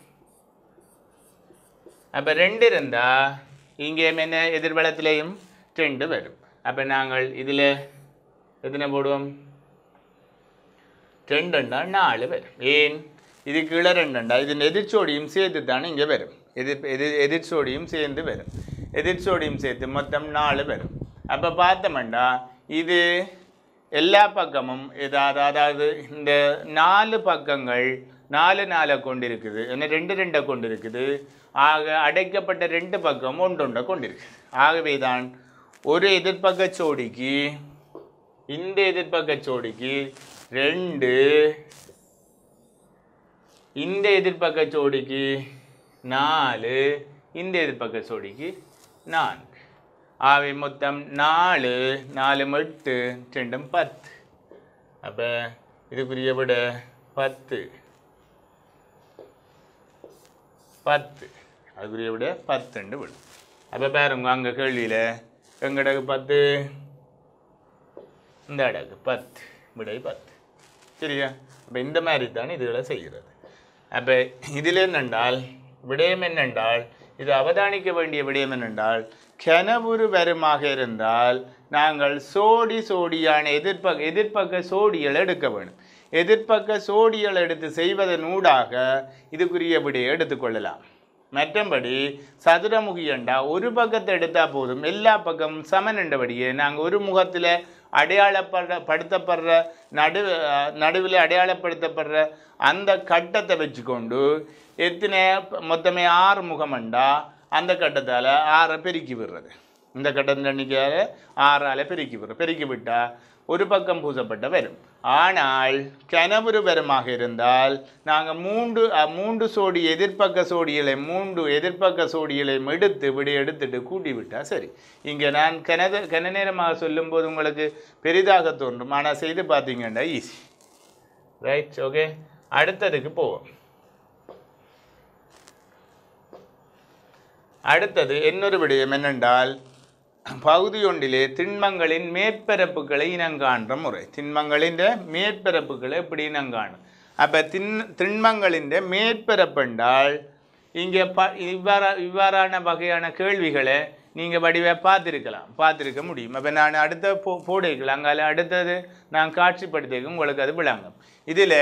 அப்போ ரெண்டு இருந்தால் இங்கே என்ன எதிர்வலத்திலையும் ரெண்டு வரும் அப்போ நாங்கள் இதில் எத்தனை போடுவோம் ரெண்டுண்டா நாலு வரும் ஏன் இது கீழே ரெண்டுண்டா இதன் எதிர்ச்சோடியும் சேர்த்து தானே இங்கே வரும் எதிர் எதிர் எதிர்ச்சோடியும் சேர்ந்து வரும் எதிர்ச்சோடியும் சேர்த்து மொத்தம் நாலு வரும் அப்போ பார்த்தோம்டா இது எல்லா பக்கமும் ஏதாவது அதாவது இந்த நாலு பக்கங்கள் நாலு நாலை கொண்டு இருக்குது என்ன ரெண்டு ரெண்டை கொண்டு இருக்குது ஆக அடைக்கப்பட்ட ரெண்டு பக்கம் ஒன்றொன்றை கொண்டிருக்கு ஆகவே தான் ஒரு எதிர்ப்பக்க சோடிக்கு இந்த எதிர்ப்பக்க ஜோடிக்கு ரெண்டு இந்த எதிர்ப்பக்க ஜோடிக்கு நாலு இந்த எதிர்ப்பக்க ஜோடிக்கு நான்கு ஆகவே மொத்தம் நாலு நாலு எட்டு ரெண்டும் பத்து அப்போ இதுக்குரிய விட பத்து பத்து அதுக்குரிய விட பத்துண்டு விடும் அப்போ பாருங்க அங்கே கேள்வியில் எங்கடக்கு பத்து இந்த அடகு பத்து விடை பத்து சரியா அப்போ இந்த மாதிரி தானே இதுகளை செய்கிறது அப்போ இதில் என்னென்றால் விடயம் என்னென்றால் இது அவதானிக்க வேண்டிய விடயம் என்னென்றால் கனவுரு வருமாக இருந்தால் நாங்கள் சோடி சோடியான எதிர்ப்பக்க எதிர்ப்பக்க சோடிகள் எடுக்க வேணும் எதிர்ப்பக்க சோடிகள் எடுத்து செய்வதன் ஊடாக இதுக்குரிய விடையை எடுத்துக்கொள்ளலாம் மற்றபடி சதுரமுகி என்றா ஒரு பக்கத்தை எடுத்தால் போதும் எல்லா பக்கமும் சமன் என்றபடியே நாங்கள் ஒரு முகத்தில் அடையாளப்படுற படுத்தப்படுற நடு நடுவில் அடையாளப்படுத்தப்படுற அந்த கட்டத்தை வச்சுக்கொண்டு எத்தனை மொத்தமே ஆறு முகமண்டா அந்த கட்டத்தால் ஆறை பெருக்கி விடுறது இந்த கட்டத்தின் எண்ணிக்கையால் ஆறால் பெருக்கி விடுறது பெருக்கி விட்டால் ஒரு பக்கம் பூசப்பட்ட வரும் ஆனால் கனவுரு வரமாக இருந்தால் நாங்கள் மூன்று அ, மூன்று சோடி எதிர்ப்பக்க சோடிகளை மூன்று எதிர்ப்பக்க சோடிகளையும் எடுத்து விடி எடுத்துட்டு கூட்டி விட்டால் சரி இங்கே நான் கனத கன நேரமாக சொல்லும்போது உங்களுக்கு பெரிதாக தோன்றும் ஆனால் செய்து பார்த்தீங்கன்னா ஈஸி ரைட் ஓகே அடுத்ததுக்கு போவோம் அடுத்தது இன்னொரு விடயம் என்னென்றால் பகுதி ஒன்றிலே திண்மங்களின் மேற்பரப்புகளை இனங்காண்ற முறை திண்மங்களின் மேற்பரப்புகளை எப்படி இனங்காணும் அப்போ திண் திண்மங்களின் மேற்பரப்புண்டால் இங்கே ப இவ்வாறா இவ்வாறான வகையான கேள்விகளை நீங்கள் வடிவாக பார்த்துருக்கலாம் பார்த்துருக்க முடியும் அப்போ நான் அடுத்த போ போடைகள் அங்கால அடுத்தது நான் காட்சிப்படுத்திக்க உங்களுக்கு அது விளங்கும் இதில்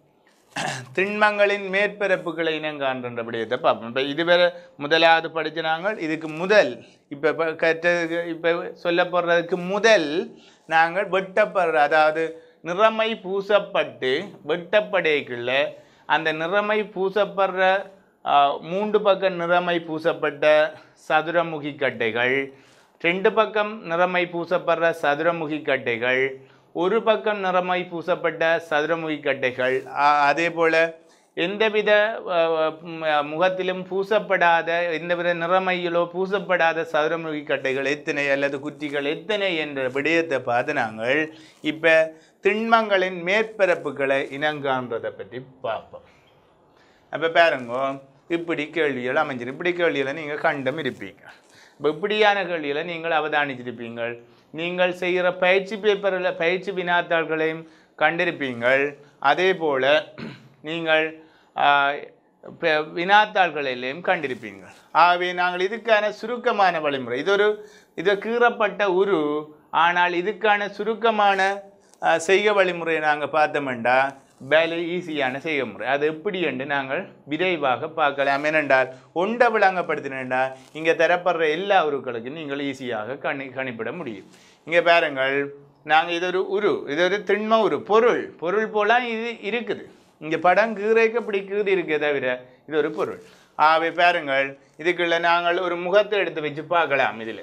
திண்மங்களின் மேற்பரப்புகளை இனங்காண்ற விடயத்தை பார்ப்போம் இப்போ இதுவரை முதலாவது படிச்ச நாங்கள் இதுக்கு முதல் இப்போ கற்றதுக்கு இப்போ சொல்லப்படுறதுக்கு முதல் நாங்கள் வெட்டப்படுற அதாவது நிறமை பூசப்பட்டு வெட்டப்படைக்குள்ள அந்த நிறமை பூசப்படுற ஆ, மூன்று பக்கம் நிறமை பூசப்பட்ட சதுரமுகி கட்டைகள் ரெண்டு பக்கம் நிறமை பூசப்படுற சதுரமுகி கட்டைகள் ஒரு பக்கம் நிறமை பூசப்பட்ட சதுரமுகி கட்டைகள் ஆ- அதே போல் எந்தவித அ, ம், முகத்திலும் பூசப்படாத எந்தவித நிறமையிலோ பூசப்படாத சதுரமுகி கட்டைகள் எத்தனை அல்லது குற்றிகள் எத்தனை என்ற விடயத்தை பார்த்து நாங்கள் இப்போ திண்மங்களின் மேற்பரப்புகளை இனங்காண்றதை பற்றி பார்ப்போம் அப்போ பாருங்க இப்படி கேள்விகள் அமைஞ்சிரு இப்படி கேள்விகளை நீங்கள் கண்டம் இருப்பீங்க இப்போ இப்படியான கேள்விகளை நீங்கள் அவதானிச்சிருப்பீங்கள் நீங்கள் செய்கிற பயிற்சி பேப்பரில் பயிற்சி வினாத்தாள்களையும் கண்டிருப்பீங்கள் அதே போல் நீங்கள் ஆஹ், ப- வினாத்தாள்களிலையும் கண்டிருப்பீங்கள் ஆகவே நாங்கள் இதுக்கான சுருக்கமான வழிமுறை இது ஒரு இது கீறப்பட்ட உரு ஆனால் இதுக்கான சுருக்கமான ஆஹ், செய்க வழிமுறையை நாங்கள் பார்த்தோம்டா வேலை ஈஸியான செய்ய முறை அது எப்படி என்று நாங்கள் விரைவாக பார்க்கலாம் ஏனென்றால் ஒன்றை விளங்கப்படுத்தினேன்டா இங்கே தரப்படுற எல்லா உருக்களுக்கும் நீங்கள் ஈஸியாக கணி கணிப்பிட முடியும் இங்கே பாருங்கள் நாங்கள் இது ஒரு உரு இது ஒரு திண்ம உரு பொருள் பொருள் போல இது இருக்குது இங்கே படம் கீரைக்கு இப்படி கீறி இருக்கே தவிர இது ஒரு பொருள் ஆகவே பாருங்கள் இதுக்குள்ள நாங்கள் ஒரு முகத்தை எடுத்து வச்சு பார்க்கலாம் இதில்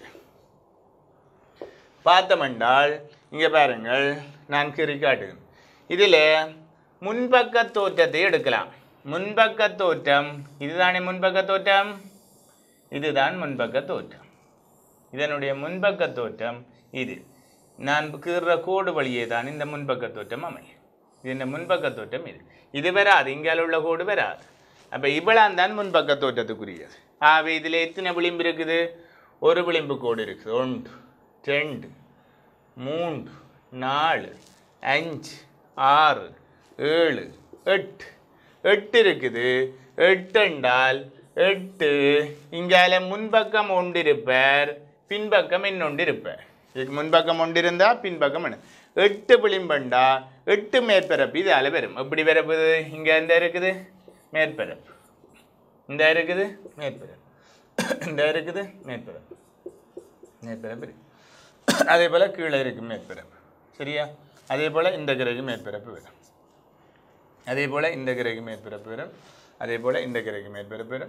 பார்த்தமென்றால் இங்கே பாருங்கள் நான் கீறி காட்டுகிறேன் இதில் முன்பக்க தோற்றத்தை எடுக்கலாம் முன்பக்க தோற்றம் இதுதானே முன்பக்க தோற்றம் இதுதான் முன்பக்க தோற்றம் இதனுடைய முன்பக்க தோற்றம் இது நான் கீறுற கோடு வழியே தான் இந்த முன்பக்க தோற்றம் அமையும் இது இந்த முன்பக்க தோற்றம் இது இது வராது இங்கால உள்ள கோடு வராது அப்போ இவ்வளவு தான் முன்பக்க தோற்றத்துக்குரியது ஆகவே இதில் எத்தனை விளிம்பு இருக்குது ஒரு விளிம்பு கோடு இருக்குது ஒன்று ரெண்டு மூன்று நாலு அஞ்சு ஆறு ஏழு எட்டு எட்டு இருக்குது எட்டு என்றால் எட்டு இங்கால முன்பக்கம் ஒன்று இருப்பார் பின்பக்கம் இன்னொன்று இருப்பார் இதுக்கு முன்பக்கம் ஒன்று இருந்தால் பின்பக்கம் என்ன எட்டு விளிம்பண்டா எட்டு மேற்பரப்பு இது அலை வரும் எப்படி வரப்புது இங்கே எந்த இருக்குது மேற்பரப்பு இந்த இருக்குது மேற்பரப்பு இந்த இருக்குது மேற்பரப்பு மேற்பரப்பு இருக்கு. அதே போல் கீழே இருக்கு மேற்பரப்பு சரியா அதே போல் இந்த கிரைக்கு மேற்பரப்பு வரும் அதே போல் இந்த கிரைக்கு மேற்பரப்பு வரும் அதே போல் இந்த கிரைக்கு மேற்பரப்பு வரும்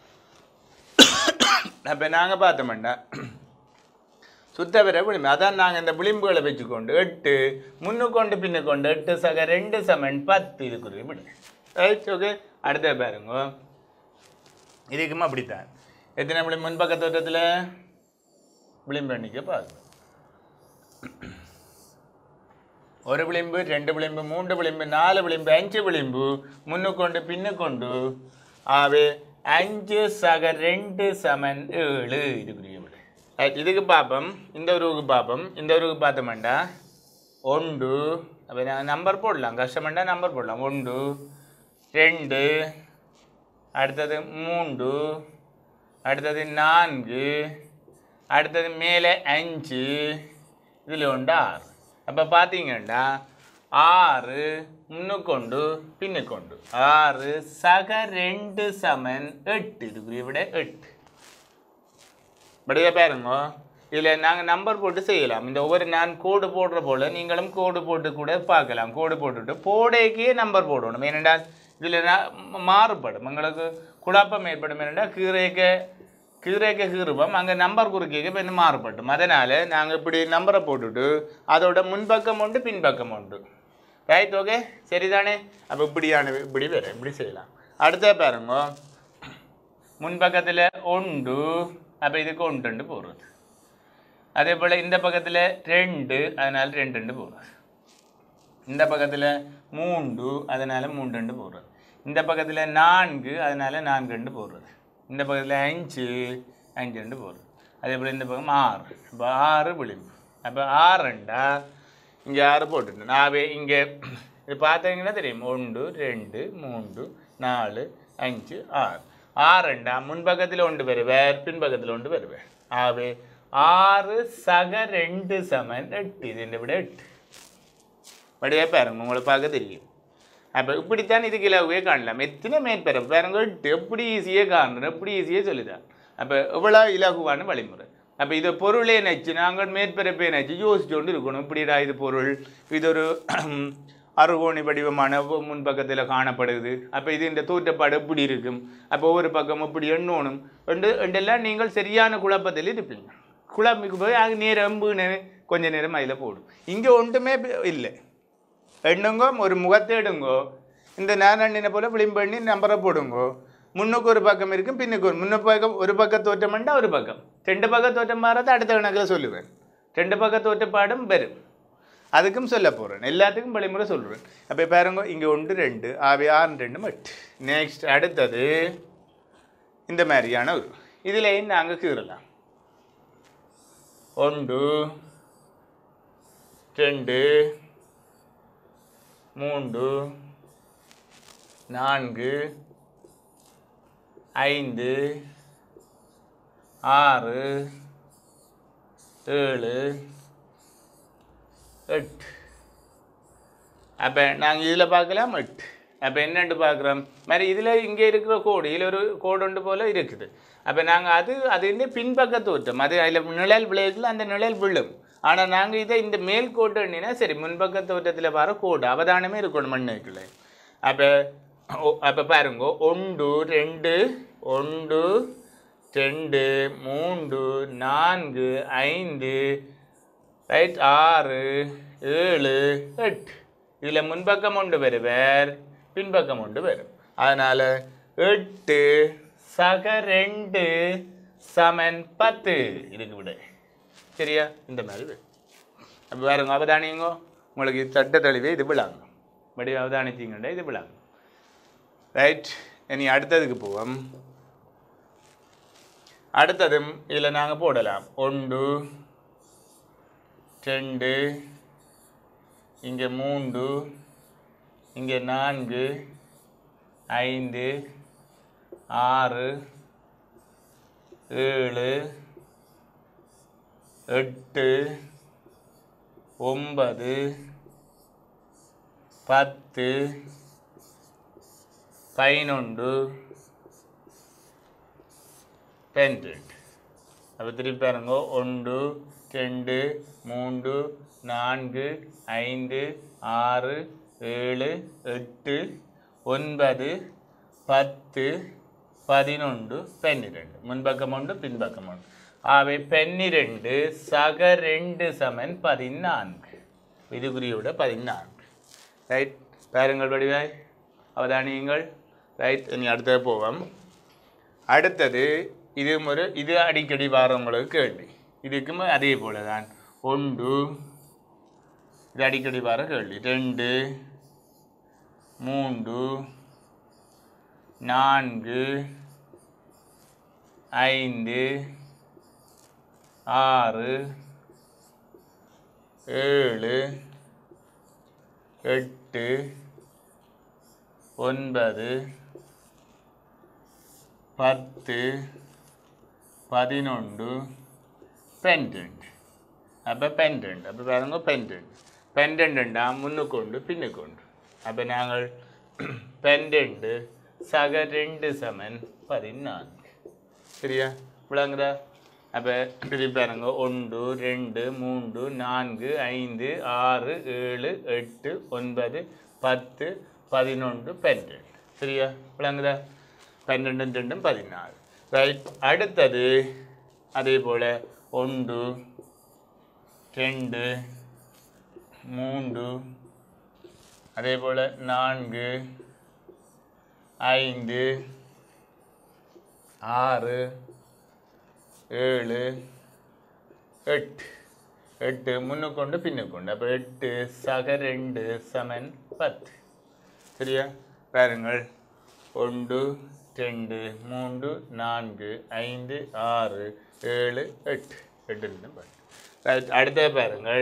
அப்போ நாங்கள் பார்த்தோம்டா சுத்த வர விளிம்பு அதான் நாங்கள் இந்த விளிம்புகளை வச்சுக்கொண்டு எட்டு முன்னுக்கொண்டு பின்னுக்கொண்டு எட்டு சக ரெண்டு சமன் பத்து இதுக்குரிய விடு ரைட் ஓகே அடுத்த பாருங்க இதுக்கும் அப்படித்தான் எத்தனை விளிம்பு முன்பக்க தோற்றத்தில் விளிம்பு எண்ணிக்கை பார்க்கணும் ஒரு விளிம்பு ரெண்டு விளிம்பு மூன்று விளிம்பு நாலு விளிம்பு அஞ்சு விளிம்பு முன்னுக்கொண்டு பின்னுக்கொண்டு ஆவே அஞ்சு சக ரெண்டு சமன் ஏழு இதுக்குரிய விடு Right, இதுக்கு பார்ப்போம் இந்த உருவுக்கு பார்ப்போம் இந்த உருவுக்கு பார்த்தோம்டா ஒன்று அப்போ நான் நம்பர் போடலாம் கஷ்டமெண்டா நம்பர் போடலாம் ஒன்று ரெண்டு அடுத்தது மூன்று அடுத்தது நான்கு அடுத்தது மேலே அஞ்சு இதில் உண்டு ஆறு அப்போ பார்த்தீங்கன்னா ஆறு முன்னுக்கொண்டு பின்னுக்கொண்டு ஆறு சக ரெண்டு சமன் எட்டு இதுக்கு ഇവിടെ எட்டு படியா பாருங்க இதில் நாங்கள் நம்பர் போட்டு செய்யலாம் இந்த ஒவ்வொரு நான் கோடு போடுற போல் நீங்களும் கோடு போட்டு கூட பார்க்கலாம் கோடு போட்டுட்டு போடைக்கே நம்பர் போடணும் ஏனென்றால் இதில் மாறுபடும் உங்களுக்கு குழப்பம் ஏற்படும் ஏனென்றால் கீரைக்க கீரைக்க கீறுவோம் அங்கே நம்பர் குறுக்கிக்க இப்போ இன்னும் மாறுபடும் அதனால் நாங்கள் இப்படி நம்பரை போட்டுட்டு அதோட முன்பக்கம் உண்டு பின்பக்கம் உண்டு ரைட் ஓகே சரிதானே அப்போ இப்படியான இப்படி வேறு இப்படி செய்யலாம் அடுத்த பாருங்க முன்பக்கத்தில் ஒன்று அப்போ இதுக்கு ஒன்று போடுறது அதே போல் இந்த பக்கத்தில் ரெண்டு அதனால் ரெண்டு போடுறது இந்த பக்கத்தில் மூன்று அதனால் மூன்று போடுறது இந்த பக்கத்தில் நான்கு அதனால் நான்கு ரெண்டு போடுறது இந்த பக்கத்தில் அஞ்சு அஞ்சு ரெண்டு போடுறது அதே போல் இந்த பக்கம் ஆறு இப்போ ஆறு விளிம்பு அப்போ ஆறு ரெண்டா இங்கே ஆறு போட்டுட்டு நாவே இங்கே இது பார்த்தீங்கன்னா தெரியும் ஒன்று ரெண்டு மூன்று நாலு அஞ்சு ஆறு ஆறு ரெண்டா முன்பக்கத்தில் ஒன்று வருவார் பின்பக்கத்தில் ஒன்று வருவார் ஆவே ஆறு சக ரெண்டு சமன் எட்டு ഇതിൻ്റെ ഇവിടെ எட்டு வடிவா பாருங்க உங்களுக்கு பார்க்க தெரியும் அப்போ இப்படித்தான் இதுக்கு இலகுவே காணலாம் எத்தனை மேற்பரம் பாருங்க எட்டு எப்படி ஈஸியாக காணணும் எப்படி ஈஸியாக சொல்லிதான் அப்போ எவ்வளோ இலகுவான வழிமுறை அப்போ இது பொருளே நச்சு நாங்கள் மேற்பரப்பே நச்சு யோசிச்சு கொண்டு இருக்கணும் இப்படிடா இது பொருள் இது ஒரு அறுகோணி வடிவமான ஒ- முன்பக்கத்தில் காணப்படுது அப்போ இது இந்த தோற்றப்பாடு எப்படி இருக்கும் அப்போ ஒவ்வொரு பக்கம் இப்படி எண்ணணும் ரெண்டு ரெண்டெல்லாம் நீங்கள் சரியான குழப்பத்தில் இருப்பீங்க குழம்பிக்கு போய் அது நேரம் வீணு கொஞ்ச நேரம் அதில் போடும் இங்கே ஒன்றுமே இல்லை எண்ணுங்கோ ஒரு முகத்தை எடுங்கோ இந்த நானண்ணினை போல் விளிம்பு எண்ணி நம்பரை போடுங்கோ முன்னுக்கு ஒரு பக்கம் இருக்கும் பின்னுக்கு ஒரு முன்ன பக்கம் ஒரு பக்கம் தோற்றம்ண்டா ஒரு பக்கம் ரெண்டு பக்கம் தோற்றம் மாறதை அடுத்த கணக்கில் சொல்லுவேன் ரெண்டு பக்க தோற்றப்பாடும் வரும் அதுக்கும் சொல்ல போகிறேன் எல்லாத்துக்கும் வழிமுறை சொல்கிறேன் அப்போ பாருங்க இங்கே ஒன்று ரெண்டு ஆவே ஆறு ரெண்டு மட்டு நெக்ஸ்ட் அடுத்தது இந்த மாதிரியான ஒரு இதில் நாங்கள் கீறலாம் ஒன்று ரெண்டு மூன்று நான்கு ஐந்து ஆறு ஏழு எட்டு அப்போ நாங்கள் இதில் பார்க்கலாம் எட்டு அப்போ என்னண்டு பார்க்குறோம் மாதிரி இதில் இங்கே இருக்கிற கோடு இதில் ஒரு கோடு ஒன்று போல் இருக்குது அப்போ நாங்கள் அது அது பின்பக்க தோற்றம் அது அதில் நிழல் விளையத்தில் அந்த நிழல் விழும் ஆனால் நாங்கள் இதை இந்த மேல் கோட்டு எண்ணினா சரி முன்பக்க தோற்றத்தில் வர கோடு அவதானமே இருக்கணும் மண்ணுக்குள்ள அப்போ அப்போ பாருங்க ஒன்று ரெண்டு ஒன்று ரெண்டு மூன்று நான்கு ஐந்து ரைட் ஆறு ஏழு எட்டு இதில் முன்பக்கம் ஒன்று வருவார் பின்பக்கம் ஒன்று வரும் அதனால் எட்டு சக ரெண்டு சமன் பத்து இதுக்கு விட சரியா இந்த மாதிரி வரும் அப்போ வேறுங்க அவதானியங்கோ உங்களுக்கு சட்ட தெளிவே இது விழாங்க படி அவதானிச்சிங்கண்டா இது விழாங்க ரைட் இனி அடுத்ததுக்கு போவோம் அடுத்ததும் இதில் நாங்கள் போடலாம் ஒன்று ரெண்டு இங்கே மூன்று இங்கே நான்கு ஐந்து ஆறு ஏழு எட்டு ஒன்பது பத்து பதினொன்று பன்னெண்டு அப்போ திருப்பி பாருங்க ஒன்று ரெண்டு மூன்று நான்கு ஐந்து ஆறு ஏழு எட்டு ஒன்பது பத்து பதினொன்று பன்னிரெண்டு முன்பக்கம் உண்டு பின்பக்கம் உண்டு ஆகவே பன்னிரெண்டு சக ரெண்டு சமன் பதினான்கு விதிகுறியோட பதினான்கு ரைட் பாருங்கள் வடிவாய் அவதானியுங்கள் ரைட் இனி அடுத்தது போவோம் அடுத்தது இது ஒரு இது அடிக்கடி வாரவங்களுக்கு கேள்வி இதுக்கும் அதே போல தான் ஒன்று இது அடிக்கடி வர கேள்வி ரெண்டு மூன்று நான்கு ஐந்து ஆறு ஏழு எட்டு ஒன்பது பத்து பதினொன்று பென்டென்ட் அப்போ பென்டென்ட் அப்போ பாருங்க பென்டென்ட் பென்டென்ட்ண்டா முன்னுக்கொண்டு பின்னுக்கொண்டு அப்போ நாங்கள் பென்டென்ட் சக ரெண்டு சமன் பதினான்கு சரியா விளங்குதா அப்போ திருப்பி பாருங்க ஒன்று ரெண்டு மூன்று நான்கு ஐந்து ஆறு ஏழு எட்டு ஒன்பது பத்து பதினொன்று பன்னெண்டு சரியா விளங்குதா பன்னெண்டும் ரெண்டும் பதினாலு ரைட் அடுத்தது அதே போல் ஒன்று ரெண்டு மூன்று அதே போல் நான்கு ஐந்து ஆறு ஏழு எட்டு எட்டு முன்னுக்கொண்டு பின்னுக்கொண்டு அப்போ எட்டு சக ரெண்டு சமன் பத்து சரியா பாருங்கள் ஒன்று ரெண்டு மூன்று நான்கு ஐந்து ஆறு ஏழு எட்டு எட்டு ரெண்டு பத்து ரைட் அடுத்தது பாருங்கள்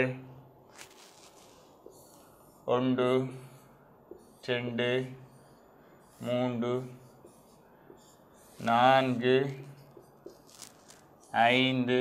ஒன்று ரெண்டு மூன்று நான்கு ஐந்து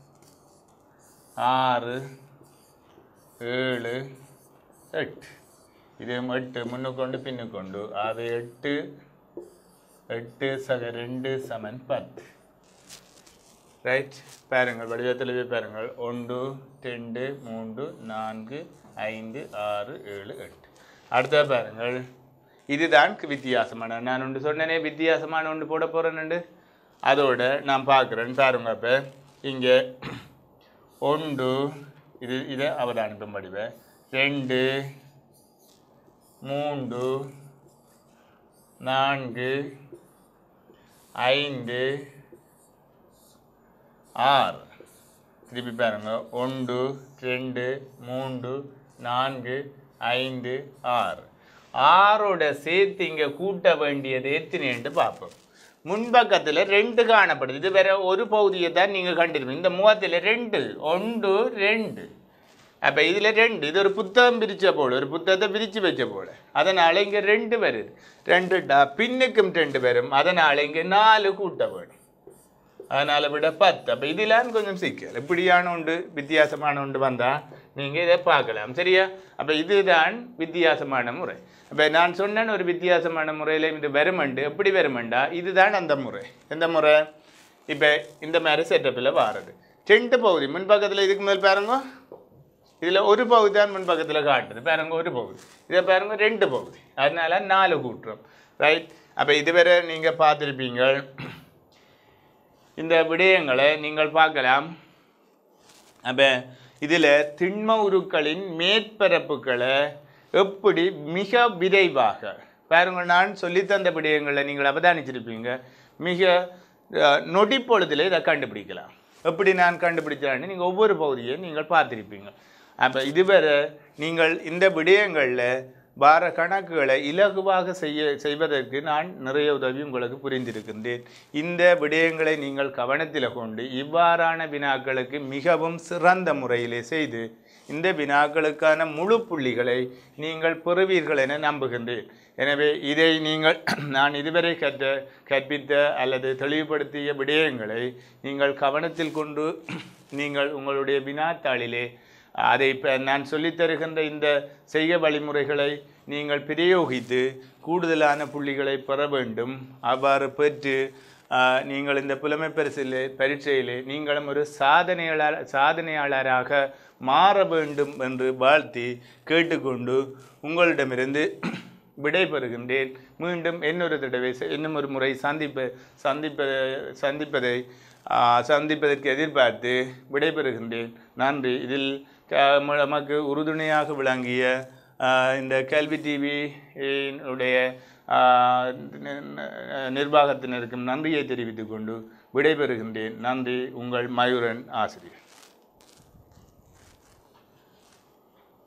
ஆறு ஏழு எட்டு இது எட்டு முன்னுக்கொண்டு பின்னுக்கொண்டு அது எட்டு எட்டு சக ரெண்டு சமன் பத்து ரைட் பாருங்கள் வடிவத்தில் போய் பாருங்கள் ஒன்று ரெண்டு மூன்று நான்கு ஐந்து ஆறு ஏழு எட்டு அடுத்த பாருங்கள் இதுதான் வித்தியாசமான நான் ஒன்று சொன்னேனே வித்தியாசமான ஒன்று போட போகிறேன்னு அதோட நான் பார்க்குறேன் பாருங்க அப்போ இங்கே ஒன்று இது இதை அவதானிப்பம் படிவேன் ரெண்டு மூன்று நான்கு ஐந்து ஆறு திருப்பி பாருங்க ஒன்று ரெண்டு மூன்று நான்கு ஐந்து ஆறு ஆறோட சேர்த்து இங்கே கூட்ட வேண்டியது எத்தனைன்னு பார்ப்போம் முன்பக்கத்தில் ரெண்டு காணப்படுது இது வேற ஒரு பகுதியை தான் நீங்கள் கண்டிருப்பீங்க இந்த முகத்தில் ரெண்டு ஒன்று ரெண்டு அப்போ இதில் ரெண்டு இது ஒரு புத்தகம் பிரித்த போல ஒரு புத்தகத்தை பிரித்து வச்ச போல அதனால் இங்கே ரெண்டு வருது ரெண்டுடா பின்னுக்கும் ரெண்டு வரும் அதனால் இங்கே நாலு கூட்ட வேணும் அதனால் விட பத்து அப்போ இதிலான்னு கொஞ்சம் சிக்கல் இப்படியான உண்டு வித்தியாசமான உண்டு வந்தால் நீங்கள் இதை பார்க்கலாம் சரியா அப்போ இதுதான் வித்தியாசமான முறை அப்போ நான் சொன்னேன் ஒரு வித்தியாசமான முறையில் இது வருமண்டு எப்படி வருமண்டா இதுதான் அந்த முறை எந்த முறை இப்போ இந்த மாதிரி செட்டப்பில் வாரது ரெண்டு பகுதி முன்பக்கத்தில் இதுக்கு மேல் பாருங்க இதில் ஒரு பகுதி தான் முன்பக்கத்தில் காட்டுது பாருங்க ஒரு பகுதி இதை பாருங்க ரெண்டு பகுதி அதனால நாலு கூட்டுறோம் ரைட் அப்போ இதுவரை நீங்கள் பார்த்துருப்பீங்க இந்த விடயங்களை நீங்கள் பார்க்கலாம் அப்போ இதில் திண்ம உருக்களின் மேற்பரப்புகளை எப்படி மிக விரைவாக பாருங்க நான் சொல்லித்தந்த விடயங்களை நீங்கள் அவதானிச்சிருப்பீங்க மிக அஹ், நொடிப்பொழுதில் இதை கண்டுபிடிக்கலாம் எப்படி நான் கண்டுபிடிச்சான்னு நீங்கள் ஒவ்வொரு பகுதியையும் நீங்கள் பார்த்துருப்பீங்க அப்போ இதுவரை நீங்கள் இந்த விடயங்களில் வார கணக்குகளை இலகுவாக செய்ய செய்வதற்கு நான் நிறைய உதவி உங்களுக்கு புரிந்திருக்கின்றேன் இந்த விடயங்களை நீங்கள் கவனத்தில் கொண்டு இவ்வாறான வினாக்களுக்கு மிகவும் சிறந்த முறையிலே செய்து இந்த வினாக்களுக்கான முழு புள்ளிகளை நீங்கள் பெறுவீர்கள் என நம்புகின்றேன் எனவே இதை நீங்கள் நான் இதுவரை கற்ற கற்பித்த அல்லது தெளிவுபடுத்திய விடயங்களை நீங்கள் கவனத்தில் கொண்டு நீங்கள் உங்களுடைய வினாத்தாளிலே அதை இப்ப நான் சொல்லித் தருகின்ற இந்த செய்ய வழிமுறைகளை நீங்கள் பிரயோகித்து கூடுதலான புள்ளிகளை பெற வேண்டும் அவ்வாறு பெற்று ஆஹ், நீங்கள் இந்த புலமை பரிசிலே பரீட்சையிலே நீங்களும் ஒரு சாதனையாளர் சாதனையாளராக மாற வேண்டும் என்று வாழ்த்தி கேட்டுக்கொண்டு உங்களிடமிருந்து விடைபெறுகின்றேன் மீண்டும் இன்னொரு தடவை ச- இன்னும் ஒரு முறை சந்திப்ப சந்திப்ப சந்திப்பதை ஆ, சந்திப்பதற்கு எதிர்பார்த்து விடைபெறுகின்றேன் நன்றி இதில் க- ம- நமக்கு உறுதுணையாக விளங்கிய ஆ, இந்த கேள்வி டிவி உடைய ஆ, நி- நி- நிர்வாகத்தினருக்கும் நன்றியை தெரிவித்துக் கொண்டு விடைபெறுகின்றேன் நன்றி உங்கள் மயூரன் ஆசிரியர்